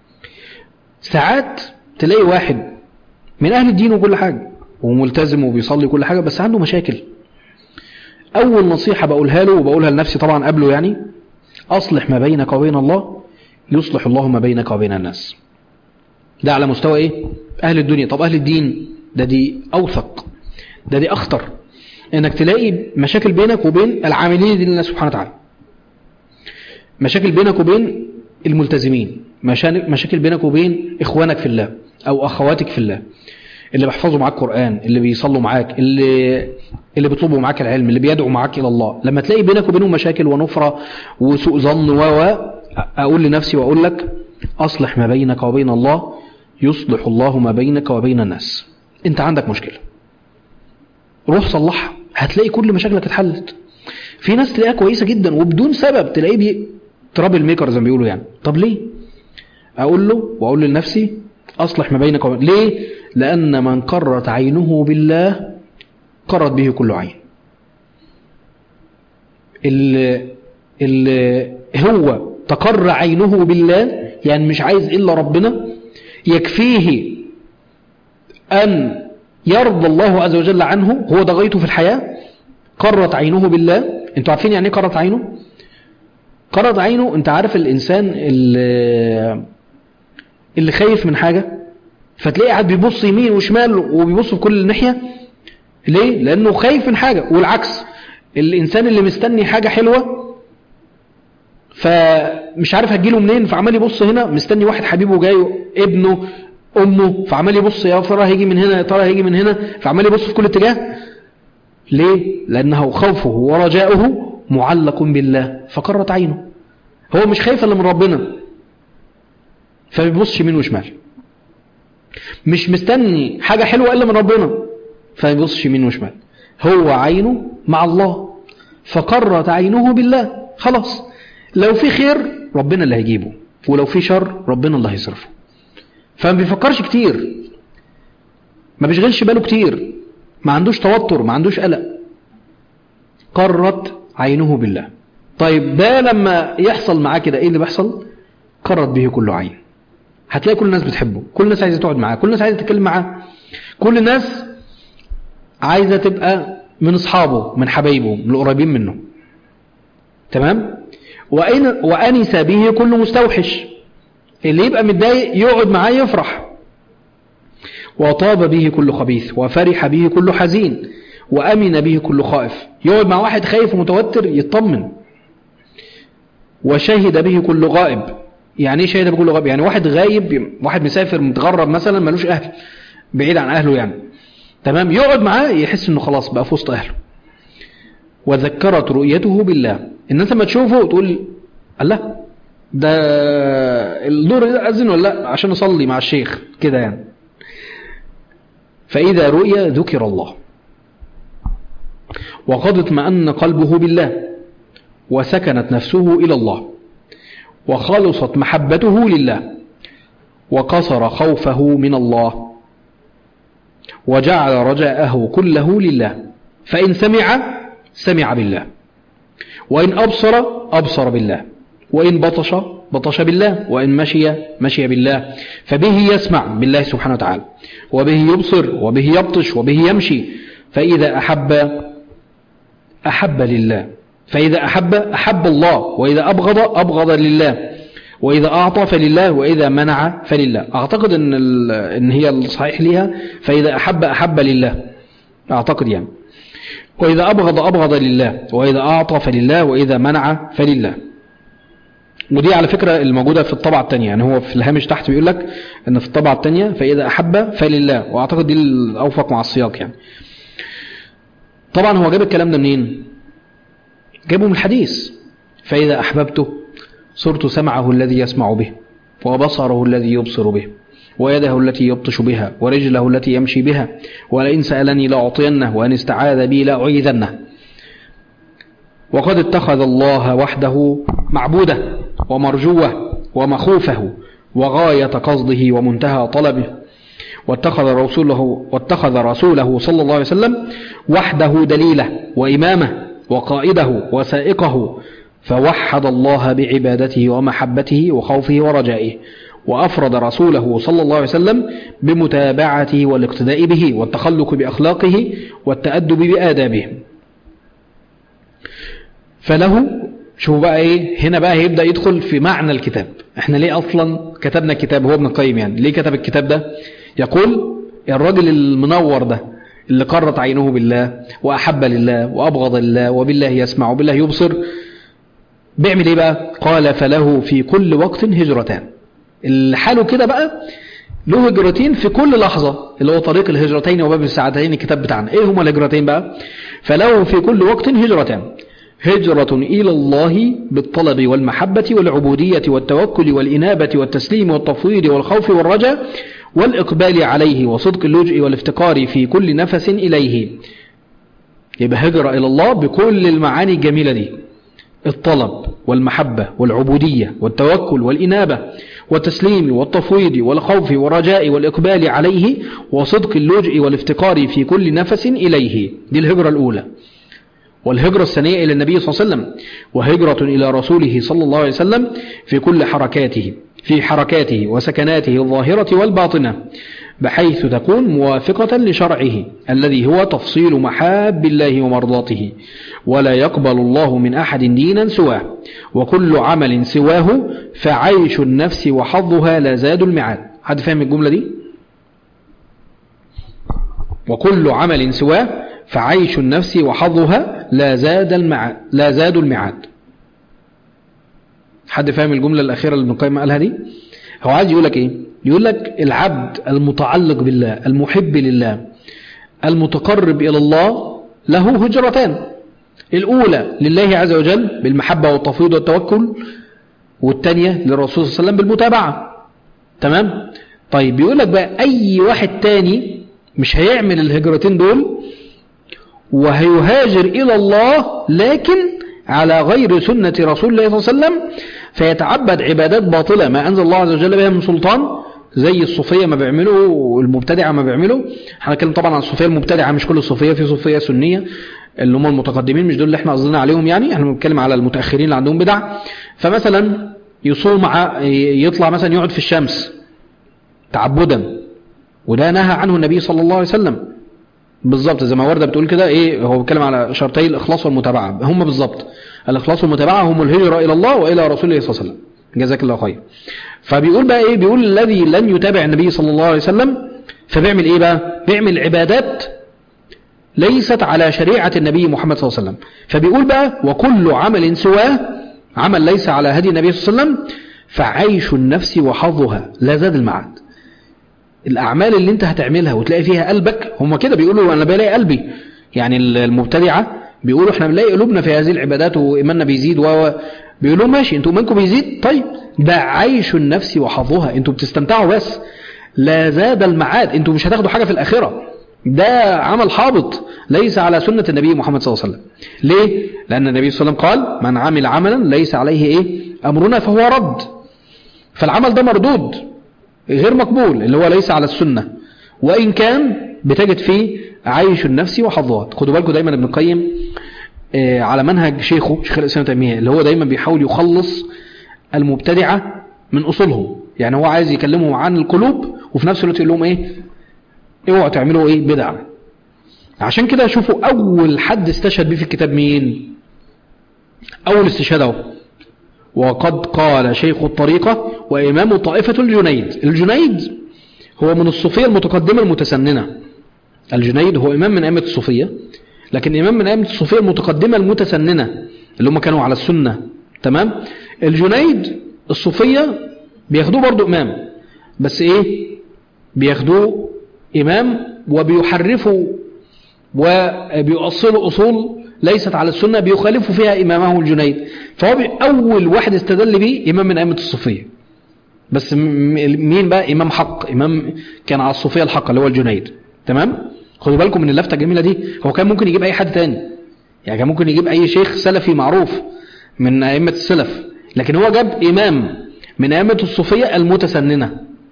ساعات تلاقي واحد من اهل الدين وكل حاجه وملتزم وبيصلي كل حاجه بس عنده مشاكل اول نصيحه بقولها له وبقولها لنفسي طبعا قبله يعني اصلح ما بينك وبين الله يصلح الله ما بينك وبين الناس ده على مستوى ايه اهل الدنيا طب اهل الدين ده دي اوثق ده دي اخطر انك تلاقي مشاكل بينك وبين العاملين لله سبحانه وتعالى مشاكل بينك وبين الملتزمين مشا- مشاكل بينك وبين اخوانك في الله او اخواتك في الله اللي بيحفظوا معاك قرآن اللي بيصلوا معاك اللي اللي بيطلبوا معاك العلم اللي بيدعوا معاك الى الله لما تلاقي بينك وبينهم مشاكل ونفرة وسوء ظن و و اقول لنفسي واقول لك اصلح ما بينك وبين الله يصلح الله ما بينك وبين الناس انت عندك مشكلة روح صلحها هتلاقي كل مشاكلك اتحلت في ناس تلاقيها كويسة جدا وبدون سبب تلاقيه بي... ترابل ميكر زي ما بيقولوا يعني طب ليه اقول له واقول لنفسي اصلح ما بينك وبين ليه لان من قرت عينه بالله قرت به كل عين اللي, اللي هو تقر عينه بالله يعني مش عايز الا ربنا يكفيه ان يرضى الله عز وجل عنه هو ده غايته في الحياه قرت عينه بالله انتوا عارفين يعني ايه قرت عينه قرض عينه انت عارف الانسان اللي, اللي خايف من حاجة فتلاقيه قاعد بيبص يمين وشمال وبيبص في كل ناحية ليه لانه خايف من حاجة والعكس الانسان اللي مستني حاجة حلوة فمش عارف هتجيله منين فعمال يبص هنا مستني واحد حبيبه جاي ابنه امه فعمال يبص يا ترى هيجي من هنا يا ترى هيجي من هنا فعمال يبص في كل اتجاه ليه لانه خوفه ورجاؤه معلق بالله فقرت عينه هو مش خايف الا من ربنا فما بيبصش يمين وشمال مش مستني حاجة حلوة الا من ربنا فما بيبصش يمين وشمال هو عينه مع الله فقرت عينه بالله خلاص لو في خير ربنا اللي هيجيبه ولو في شر ربنا اللي هيصرفه فما بيفكرش كتير ما بيشغلش باله كتير ما عندوش توتر ما عندوش قلق قرت عينه بالله طيب ده لما يحصل معاه كده ايه اللي بيحصل قرت به كل عين هتلاقي كل الناس بتحبه كل الناس عايزه تقعد معاه كل الناس عايزه تتكلم معاه كل الناس عايزه تبقى من اصحابه من حبايبه من القريبين منه تمام وأين وانس به كل مستوحش اللي يبقى متضايق يقعد معاه يفرح وطاب به كل خبيث وفرح به كل حزين وأمن به كل خائف يقعد مع واحد خايف ومتوتر يطمن وشهد به كل غائب يعني ايه شهد بكل غائب يعني واحد غايب واحد مسافر متغرب مثلا ملوش أهل بعيد عن أهله يعني تمام يقعد معاه يحس انه خلاص بقى في وسط أهله وذكرت رؤيته بالله الناس لما تشوفه تقول الله ده الدور ده أذن ولا لا عشان أصلي مع الشيخ كده يعني فإذا رؤيا ذكر الله وقد اطمأن قلبه بالله وسكنت نفسه إلى الله وخلصت محبته لله وقصر خوفه من الله وجعل رجاءه كله لله فإن سمع سمع بالله وإن أبصر أبصر بالله وإن بطش بطش بالله وإن مشي مشي بالله فبه يسمع بالله سبحانه وتعالى وبه يبصر وبه يبطش وبه يمشي فإذا أحب أحب لله فإذا أحب أحب الله وإذا أبغض أبغض لله وإذا أعطى فلله وإذا منع فلله أعتقد أن, إن هي الصحيح ليها فإذا أحب أحب لله أعتقد يعني وإذا أبغض أبغض لله وإذا أعطى فلله وإذا منع فلله ودي على فكرة الموجودة في الطبعة الثانية يعني هو في الهامش تحت بيقول لك أن في الطبعة الثانية فإذا أحب فلله وأعتقد دي الأوفق مع السياق يعني طبعا هو جاب الكلام ده منين جابه من الحديث فإذا أحببته صرت سمعه الذي يسمع به وبصره الذي يبصر به ويده التي يبطش بها ورجله التي يمشي بها ولئن سألني لأعطينه وأن استعاذ بي لأعيذنه وقد اتخذ الله وحده معبوده ومرجوه ومخوفه وغاية قصده ومنتهى طلبه واتخذ رسوله, واتخذ رسوله صلى الله عليه وسلم وحده دليله وإمامه وقائده وسائقه فوحد الله بعبادته ومحبته وخوفه ورجائه وأفرد رسوله صلى الله عليه وسلم بمتابعته والاقتداء به والتخلق بأخلاقه والتأدب بآدابه فله شوفوا بقى ايه هنا بقى هيبدأ يدخل في معنى الكتاب احنا ليه اصلا كتبنا الكتاب هو ابن القيم يعني ليه كتب الكتاب ده يقول الراجل المنور ده اللي قرت عينه بالله وأحب لله وأبغض لله وبالله يسمع وبالله يبصر بيعمل ايه بقى قال فله في كل وقت هجرتان الحاله كده بقى له هجرتين في كل لحظة اللي هو طريق الهجرتين وباب الساعتين الكتاب بتاعنا ايه هما الهجرتين بقى فله في كل وقت هجرتان هجرة إلى الله بالطلب والمحبة والعبودية والتوكل والإنابة والتسليم والتفويض والخوف والرجاء والإقبال عليه وصدق اللجء والافتقار في كل نفس إليه يبقى هجرة إلى الله بكل المعاني الجميلة دي الطلب والمحبة والعبودية والتوكل والإنابة والتسليم والتفويض والخوف والرجاء والإقبال عليه وصدق اللجء والافتقار في كل نفس إليه دي الهجرة الأولى والهجرة الثانية إلى النبي صلى الله عليه وسلم وهجرة إلى رسوله صلى الله عليه وسلم في كل حركاته في حركاته وسكناته الظاهرة والباطنة بحيث تكون موافقة لشرعه الذي هو تفصيل محاب الله ومرضاته ولا يقبل الله من أحد دينا سواه وكل عمل سواه فعيش النفس وحظها لا زاد المعاد حد فاهم الجملة دي وكل عمل سواه فعيش النفس وحظها لا زاد المعاد لا زاد المعاد حد فاهم الجملة الأخيرة اللي ابن القيم قالها دي هو عايز يقول لك ايه يقول لك العبد المتعلق بالله المحب لله المتقرب إلى الله له هجرتان الأولى لله عز وجل بالمحبة والتفويض والتوكل والثانية للرسول صلى الله عليه وسلم بالمتابعة تمام طيب بيقول لك بقى أي واحد تاني مش هيعمل الهجرتين دول وهيهاجر إلى الله لكن على غير سنة رسول الله صلى الله عليه وسلم فيتعبد عبادات باطلة ما أنزل الله عز وجل بها من سلطان زي الصوفية ما بيعملوا والمبتدعة ما بيعملوا احنا هنتكلم طبعا عن الصوفية المبتدعة مش كل الصوفية في صوفية سنية اللي هم المتقدمين مش دول اللي احنا قصدنا عليهم يعني احنا بنتكلم على المتأخرين اللي عندهم بدع فمثلا يصوم مع يطلع مثلا يقعد في الشمس تعبدا وده نهى عنه النبي صلى الله عليه وسلم بالظبط زي ما وردة بتقول كده ايه هو بيتكلم على شرطي الاخلاص والمتابعة هم بالظبط الاخلاص والمتابعة هم الهجرة الى الله والى رسوله صلى الله عليه وسلم جزاك الله خير فبيقول بقى ايه بيقول الذي لم يتابع النبي صلى الله عليه وسلم فبيعمل ايه بقى بيعمل عبادات ليست على شريعة النبي محمد صلى الله عليه وسلم فبيقول بقى وكل عمل سواه عمل ليس على هدي النبي صلى الله عليه وسلم فعيش النفس وحظها لا زاد المعاد الأعمال اللي انت هتعملها وتلاقي فيها قلبك هم كده بيقولوا أنا بلاقي قلبي يعني المبتدعة بيقولوا احنا بنلاقي قلوبنا في هذه العبادات وإيماننا بيزيد و بيقولوا ماشي انتوا منكم بيزيد طيب ده عيش النفس وحظها انتوا بتستمتعوا بس لا زاد المعاد انتوا مش هتاخدوا حاجة في الآخرة ده عمل حابط ليس على سنة النبي محمد صلى الله عليه وسلم ليه؟ لأن النبي صلى الله عليه وسلم قال من عمل عملا ليس عليه ايه أمرنا فهو رد فالعمل ده مردود غير مقبول اللي هو ليس على السنة وإن كان بتجد فيه عيش النفس وحظها خدوا بالكم دايما ابن القيم على منهج شيخه شيخ الإسلام تيمية اللي هو دايما بيحاول يخلص المبتدعة من أصولهم يعني هو عايز يكلمهم عن القلوب وفي نفس الوقت يقول لهم ايه اوعوا تعملوا ايه بدع عشان كده شوفوا اول حد استشهد بيه في الكتاب مين اول استشهاد اهو وقد قال شيخ الطريقة وإمام طائفة الجنيد الجنيد هو من الصوفية المتقدمة المتسننة الجنيد هو إمام من أئمة الصوفية لكن إمام من أئمة الصوفية المتقدمة المتسننة اللي هم كانوا على السنة تمام الجنيد الصوفية بياخدوه برضو إمام بس إيه بياخدوه إمام وبيحرفوا وبيؤصلوا أصول ليست على السنة بيخالف فيها إمامه الجنيد فهو أول واحد استدل به إمام من أئمة الصوفية بس مين بقى إمام حق إمام كان على الصوفية الحق اللي هو الجنيد تمام خدوا بالكم من اللفتة الجميلة دي هو كان ممكن يجيب أي حد تاني يعني كان ممكن يجيب أي شيخ سلفي معروف من أئمة السلف لكن هو جاب إمام من أئمة الصوفية المتسننة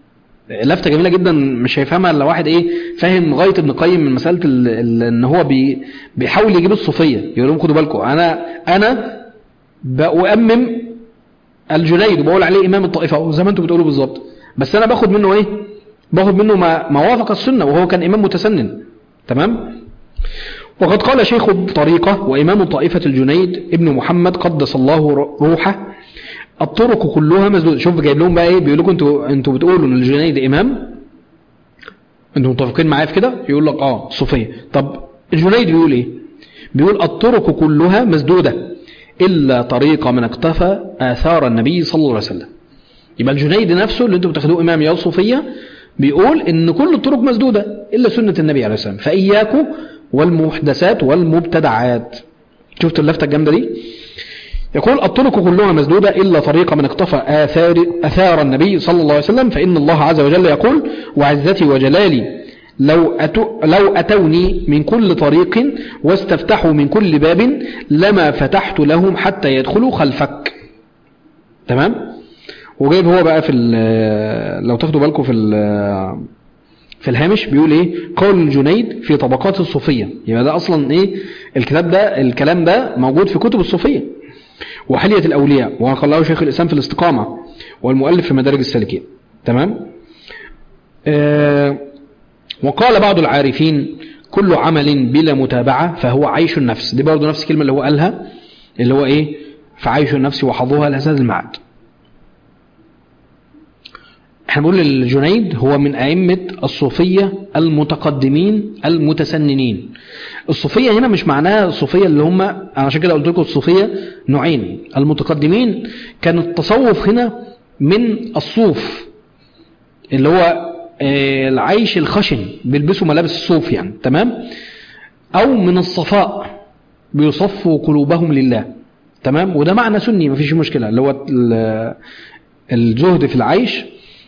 لفتة جميلة جدا مش هيفهمها الا واحد ايه فاهم غاية ابن القيم من مسألة ال- ال- ان هو بي بيحاول يجيب الصوفية يقول لهم خدوا بالكم انا انا بأؤمم الجنيد وبقول عليه امام الطائفة زي ما انتم بتقولوا بالظبط بس انا باخد منه ايه باخد منه ما, ما وافق السنة وهو كان امام متسنن تمام وقد قال شيخ الطريقة وإمام طائفة الجنيد ابن محمد قدس الله روحه الطرق كلها مسدودة شوف جايب لهم بقى ايه بيقول لكم انتوا انتوا بتقولوا ان الجنيد امام انتوا متفقين معايا في كده يقول لك اه صوفيه طب الجنيد بيقول ايه بيقول الطرق كلها مسدودة الا طريق من اقتفى اثار النبي صلى الله عليه وسلم يبقى الجنيد نفسه اللي انتوا بتاخدوه امام يا صوفيه بيقول ان كل الطرق مسدودة الا سنة النبي عليه السلام فاياكم والمحدثات والمبتدعات شفتوا اللفتة الجامدة دي يقول الطرق كلها مسدودة إلا طريق من اقتفى آثار, أثار النبي صلى الله عليه وسلم فإن الله عز وجل يقول وعزتي وجلالي لو, أتو لو أتوني من كل طريق واستفتحوا من كل باب لما فتحت لهم حتى يدخلوا خلفك تمام وجايب هو بقى في لو تاخدوا بالكم في في الهامش بيقول ايه قول الجنيد في طبقات الصوفية يبقى ده اصلا ايه الكتاب ده الكلام ده موجود في كتب الصوفية وحلية الأولياء وقال له شيخ الإسلام في الاستقامة والمؤلف في مدارج السالكين تمام آه وقال بعض العارفين كل عمل بلا متابعة فهو عيش النفس دي برضو نفس الكلمة اللي هو قالها اللي هو ايه فعيش النفس وحظها لهذا المعاد احنا بنقول الجنيد هو من أئمة الصوفية المتقدمين المتسننين الصوفية هنا مش معناها الصوفية اللي هم أنا عشان كده قلت لكم الصوفية نوعين المتقدمين كان التصوف هنا من الصوف اللي هو العيش الخشن بيلبسوا ملابس الصوف يعني تمام أو من الصفاء بيصفوا قلوبهم لله تمام وده معنى سني مفيش مشكلة اللي هو الزهد في العيش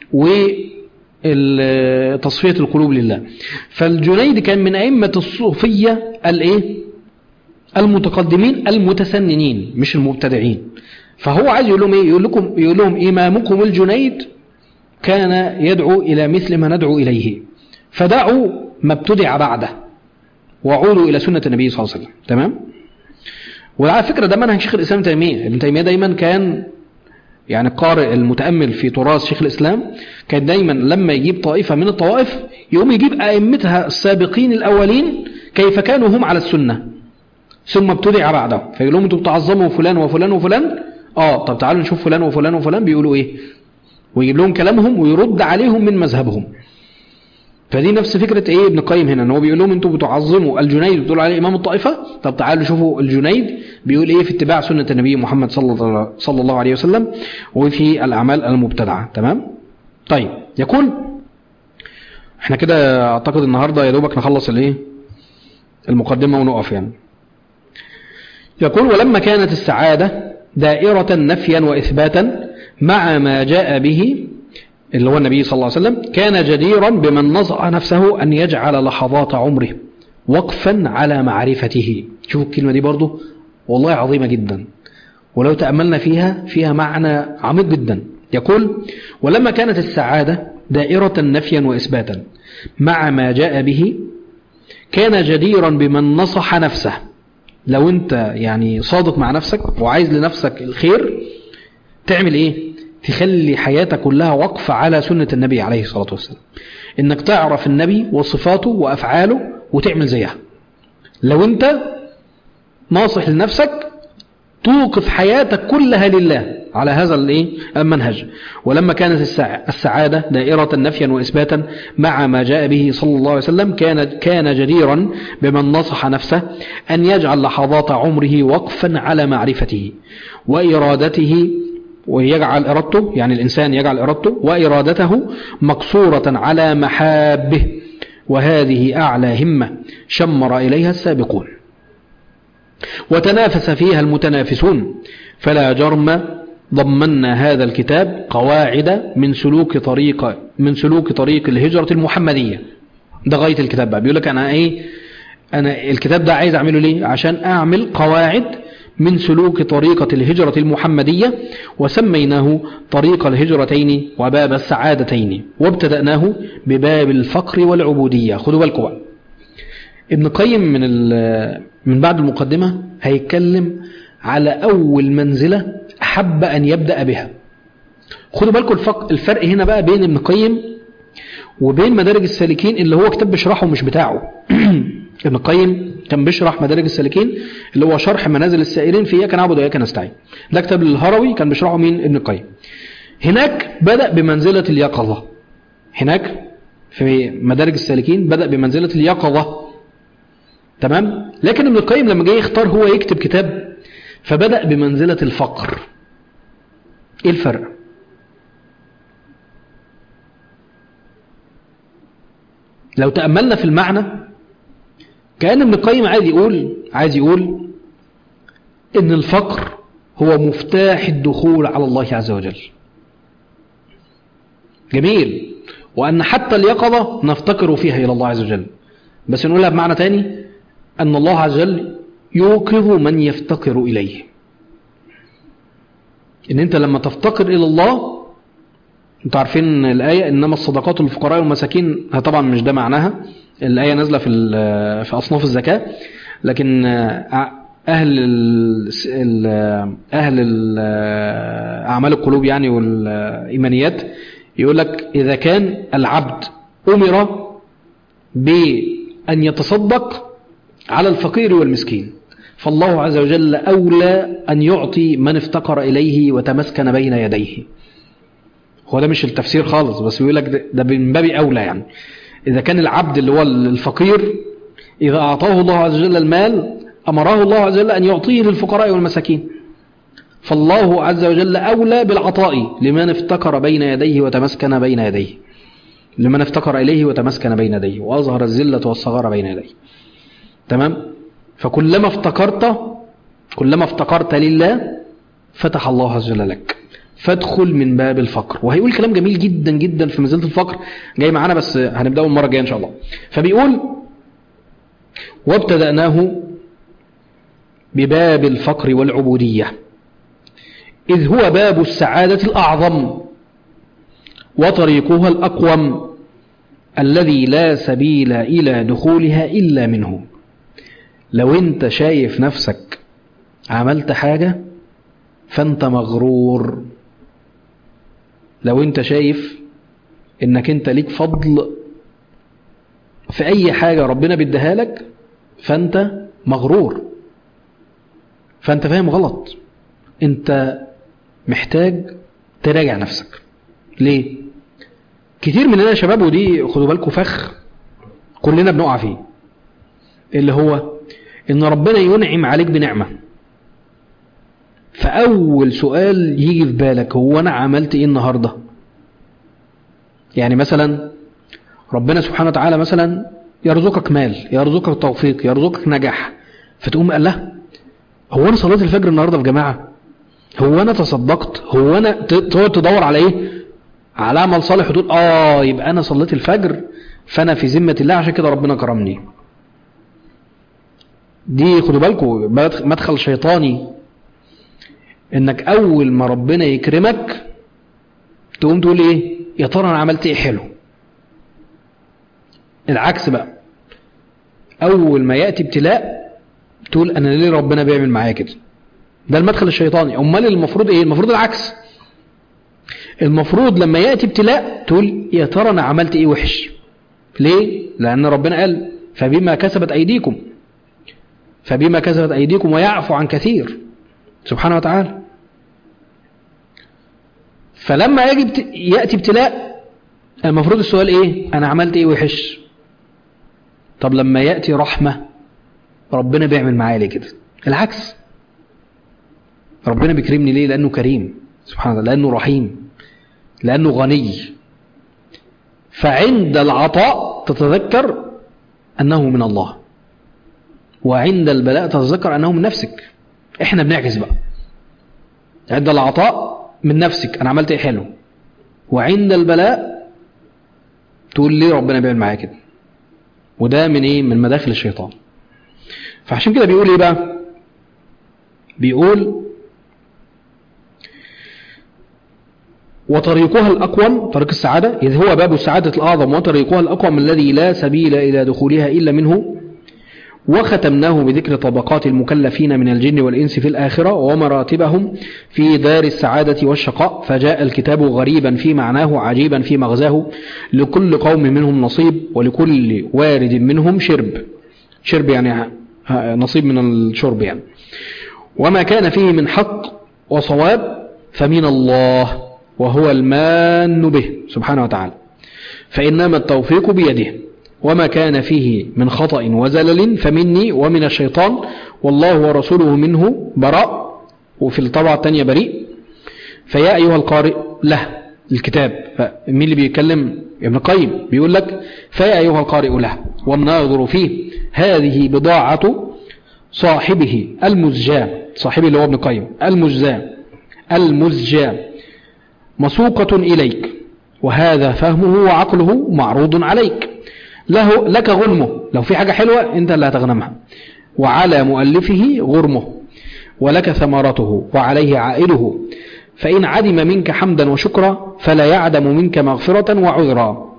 وتصفية القلوب لله فالجنيد كان من أئمة الصوفية الايه المتقدمين المتسننين مش المبتدعين فهو عايز يقول لهم ايه يقول لكم يقول لهم امامكم الجنيد كان يدعو الى مثل ما ندعو اليه فدعوا ما ابتدع بعده وعودوا الى سنه النبي صلى الله عليه وسلم تمام وعلى فكره ده منهج شيخ الاسلام ابن تيميه ابن تيميه دايما كان يعني القارئ المتأمل في تراث شيخ الإسلام كان دايما لما يجيب طائفة من الطوائف يقوم يجيب أئمتها السابقين الأولين كيف كانوا هم على السنة ثم ابتدع بعده فيقول لهم انتوا بتعظموا فلان وفلان وفلان اه طب تعالوا نشوف فلان وفلان وفلان بيقولوا ايه ويجيب لهم كلامهم ويرد عليهم من مذهبهم فدي نفس فكرة ايه ابن القيم هنا ان هو بيقول لهم انتوا بتعظموا الجنيد بتقولوا عليه امام الطائفة طب تعالوا شوفوا الجنيد بيقول ايه في اتباع سنة النبي محمد صلى صلى الله عليه وسلم وفي الاعمال المبتدعة تمام طيب يقول احنا كده اعتقد النهاردة يا دوبك نخلص الايه المقدمة ونقف يعني يقول ولما كانت السعادة دائرة نفيا وإثباتا مع ما جاء به اللي هو النبي صلى الله عليه وسلم كان جديرا بمن نصع نفسه أن يجعل لحظات عمره وقفا على معرفته شوفوا الكلمة دي برضو والله عظيمة جدا ولو تأملنا فيها فيها معنى عميق جدا يقول ولما كانت السعادة دائرة نفيا وإثباتا مع ما جاء به كان جديرا بمن نصح نفسه لو انت يعني صادق مع نفسك وعايز لنفسك الخير تعمل ايه تخلي حياتك كلها وقف على سنة النبي عليه الصلاة والسلام انك تعرف النبي وصفاته وافعاله وتعمل زيها لو انت ناصح لنفسك توقف حياتك كلها لله على هذا الايه المنهج ولما كانت السعادة دائرة نفيا وإثباتا مع ما جاء به صلى الله عليه وسلم كان كان جديرا بمن نصح نفسه أن يجعل لحظات عمره وقفا على معرفته وإرادته ويجعل إرادته يعني الإنسان يجعل إرادته وإرادته مقصورة على محابه وهذه أعلى همة شمر إليها السابقون وتنافس فيها المتنافسون فلا جرم ضمنا هذا الكتاب قواعد من سلوك طريق من سلوك طريق الهجرة المحمدية ده غاية الكتاب بقى بيقول لك أنا إيه أنا الكتاب ده عايز أعمله ليه عشان أعمل قواعد من سلوك طريقة الهجرة المحمدية وسميناه طريق الهجرتين وباب السعادتين وابتدأناه بباب الفقر والعبودية خدوا بالكم بقى ابن قيم من من بعد المقدمة هيتكلم على أول منزلة أحب أن يبدأ بها خدوا بالكم الفرق هنا بقى بين ابن قيم وبين مدارج السالكين اللي هو كتاب بيشرحه مش بتاعه ابن القيم كان بيشرح مدارج السالكين اللي هو شرح منازل السائرين في اياك نعبد واياك نستعين ده كتاب الهروي كان بيشرحه مين ابن القيم هناك بدأ بمنزلة اليقظة هناك في مدارج السالكين بدأ بمنزلة اليقظة تمام لكن ابن القيم لما جه يختار هو يكتب كتاب فبدأ بمنزلة الفقر ايه الفرق لو تأملنا في المعنى كأن ابن القيم عايز يقول عايز يقول ان الفقر هو مفتاح الدخول على الله عز وجل جميل وأن حتى اليقظة نفتقر فيها إلى الله عز وجل بس نقولها بمعنى تاني أن الله عز وجل يوقظ من يفتقر إليه إن أنت لما تفتقر إلى الله أنت عارفين الآية إنما الصدقات للفقراء والمساكين طبعا مش ده معناها الآية نازلة في في أصناف الزكاة لكن أهل ال أهل ال أعمال القلوب يعني والإيمانيات يقول لك إذا كان العبد أمر بأن يتصدق على الفقير والمسكين فالله عز وجل أولى أن يعطي من افتقر إليه وتمسكن بين يديه هو ده مش التفسير خالص بس بيقول لك ده من باب أولى يعني إذا كان العبد اللي هو الفقير إذا أعطاه الله عز وجل المال أمره الله عز وجل أن يعطيه للفقراء والمساكين فالله عز وجل أولى بالعطاء لمن افتقر بين يديه وتمسكن بين يديه لمن افتقر إليه وتمسكن بين يديه وأظهر الزلة والصغار بين يديه تمام فكلما افتقرت كلما افتقرت لله فتح الله عز وجل لك فادخل من باب الفقر وهيقول كلام جميل جدا جدا في منزلة الفقر جاي معانا بس هنبدأه المرة الجاية إن شاء الله فبيقول وابتدأناه بباب الفقر والعبودية إذ هو باب السعادة الأعظم وطريقها الأقوم الذي لا سبيل إلى دخولها إلا منه لو انت شايف نفسك عملت حاجة فانت مغرور لو انت شايف انك انت ليك فضل في اي حاجة ربنا بيديها لك فانت مغرور فانت فاهم غلط انت محتاج تراجع نفسك ليه كتير مننا يا شباب ودي خدوا بالكم فخ كلنا بنقع فيه اللي هو ان ربنا ينعم عليك بنعمة فاول سؤال يجي في بالك هو انا عملت ايه النهاردة يعني مثلا ربنا سبحانه وتعالى مثلا يرزقك مال يرزقك توفيق يرزقك نجاح فتقوم قال له هو انا صليت الفجر النهاردة في جماعة هو انا تصدقت هو انا تقعد تدور على ايه على عمل صالح وتقول اه يبقى انا صليت الفجر فانا في ذمة الله عشان كده ربنا كرمني دي خدوا بالكم مدخل شيطاني انك اول ما ربنا يكرمك تقوم تقول ايه يا ترى انا عملت ايه حلو العكس بقى اول ما ياتي ابتلاء تقول انا ليه ربنا بيعمل معايا كده ده المدخل الشيطاني امال المفروض ايه المفروض العكس المفروض لما ياتي ابتلاء تقول يا ترى انا عملت ايه وحش ليه لان ربنا قال فبما كسبت ايديكم فبما كسبت أيديكم ويعفو عن كثير سبحانه وتعالى فلما يجب يأتي ابتلاء المفروض السؤال ايه انا عملت ايه وحش طب لما يأتي رحمة ربنا بيعمل معايا ليه كده العكس ربنا بيكرمني ليه لأنه كريم سبحانه وتعالى لأنه رحيم لأنه غني فعند العطاء تتذكر أنه من الله وعند البلاء تتذكر أنه من نفسك احنا بنعكس بقى عند العطاء من نفسك أنا عملت ايه حلو وعند البلاء تقول ليه ربنا بيعمل معايا كده وده من ايه من مداخل الشيطان فعشان كده بيقول ايه بقى بيقول وطريقها الأقوم طريق السعادة إذ هو باب السعادة الأعظم وطريقها الأقوم الذي لا سبيل إلى دخولها إلا منه وختمناه بذكر طبقات المكلفين من الجن والإنس في الآخرة ومراتبهم في دار السعادة والشقاء فجاء الكتاب غريبا في معناه عجيبا في مغزاه لكل قوم منهم نصيب ولكل وارد منهم شرب شرب يعني نصيب من الشرب يعني وما كان فيه من حق وصواب فمن الله وهو المان به سبحانه وتعالى فإنما التوفيق بيده وما كان فيه من خطأ وزلل فمني ومن الشيطان والله ورسوله منه براء وفي الطبعة الثانية بريء فيا أيها القارئ له الكتاب مين اللي بيتكلم ابن قيم بيقول لك فيا أيها القارئ له والناظر فيه هذه بضاعة صاحبه المزجاة صاحبه اللي هو ابن قيم المزجاة المزجاة مسوقة إليك وهذا فهمه وعقله معروض عليك له لك غنمه لو في حاجة حلوة انت اللي هتغنمها وعلى مؤلفه غرمه ولك ثمرته وعليه عائده فإن عدم منك حمدا وشكرا فلا يعدم منك مغفرة وعذرا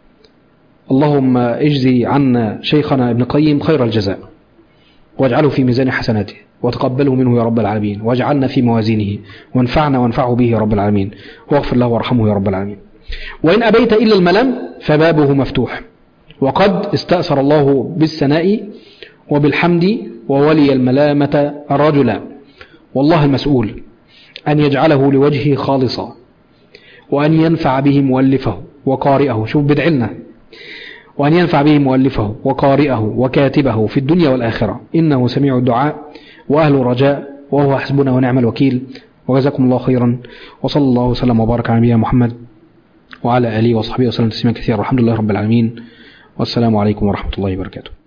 اللهم اجزي عنا شيخنا ابن قيم خير الجزاء واجعله في ميزان حسناته وتقبله منه يا رب العالمين واجعلنا في موازينه وانفعنا وانفعه به يا رب العالمين واغفر له وارحمه يا رب العالمين وإن أبيت إلا الملام فبابه مفتوح وقد استأثر الله بالثناء وبالحمد وولي الملامة الرجل والله المسؤول أن يجعله لوجهه خالصا وأن ينفع به مؤلفه وقارئه شوف بدعلنا وأن ينفع به مؤلفه وقارئه وكاتبه في الدنيا والآخرة إنه سميع الدعاء وأهل رجاء وهو حسبنا ونعم الوكيل وجزاكم الله خيرا وصلى الله وسلم وبارك على نبينا محمد وعلى آله وصحبه وسلم تسليما كثيرا والحمد لله رب العالمين والسلام عليكم ورحمة الله وبركاته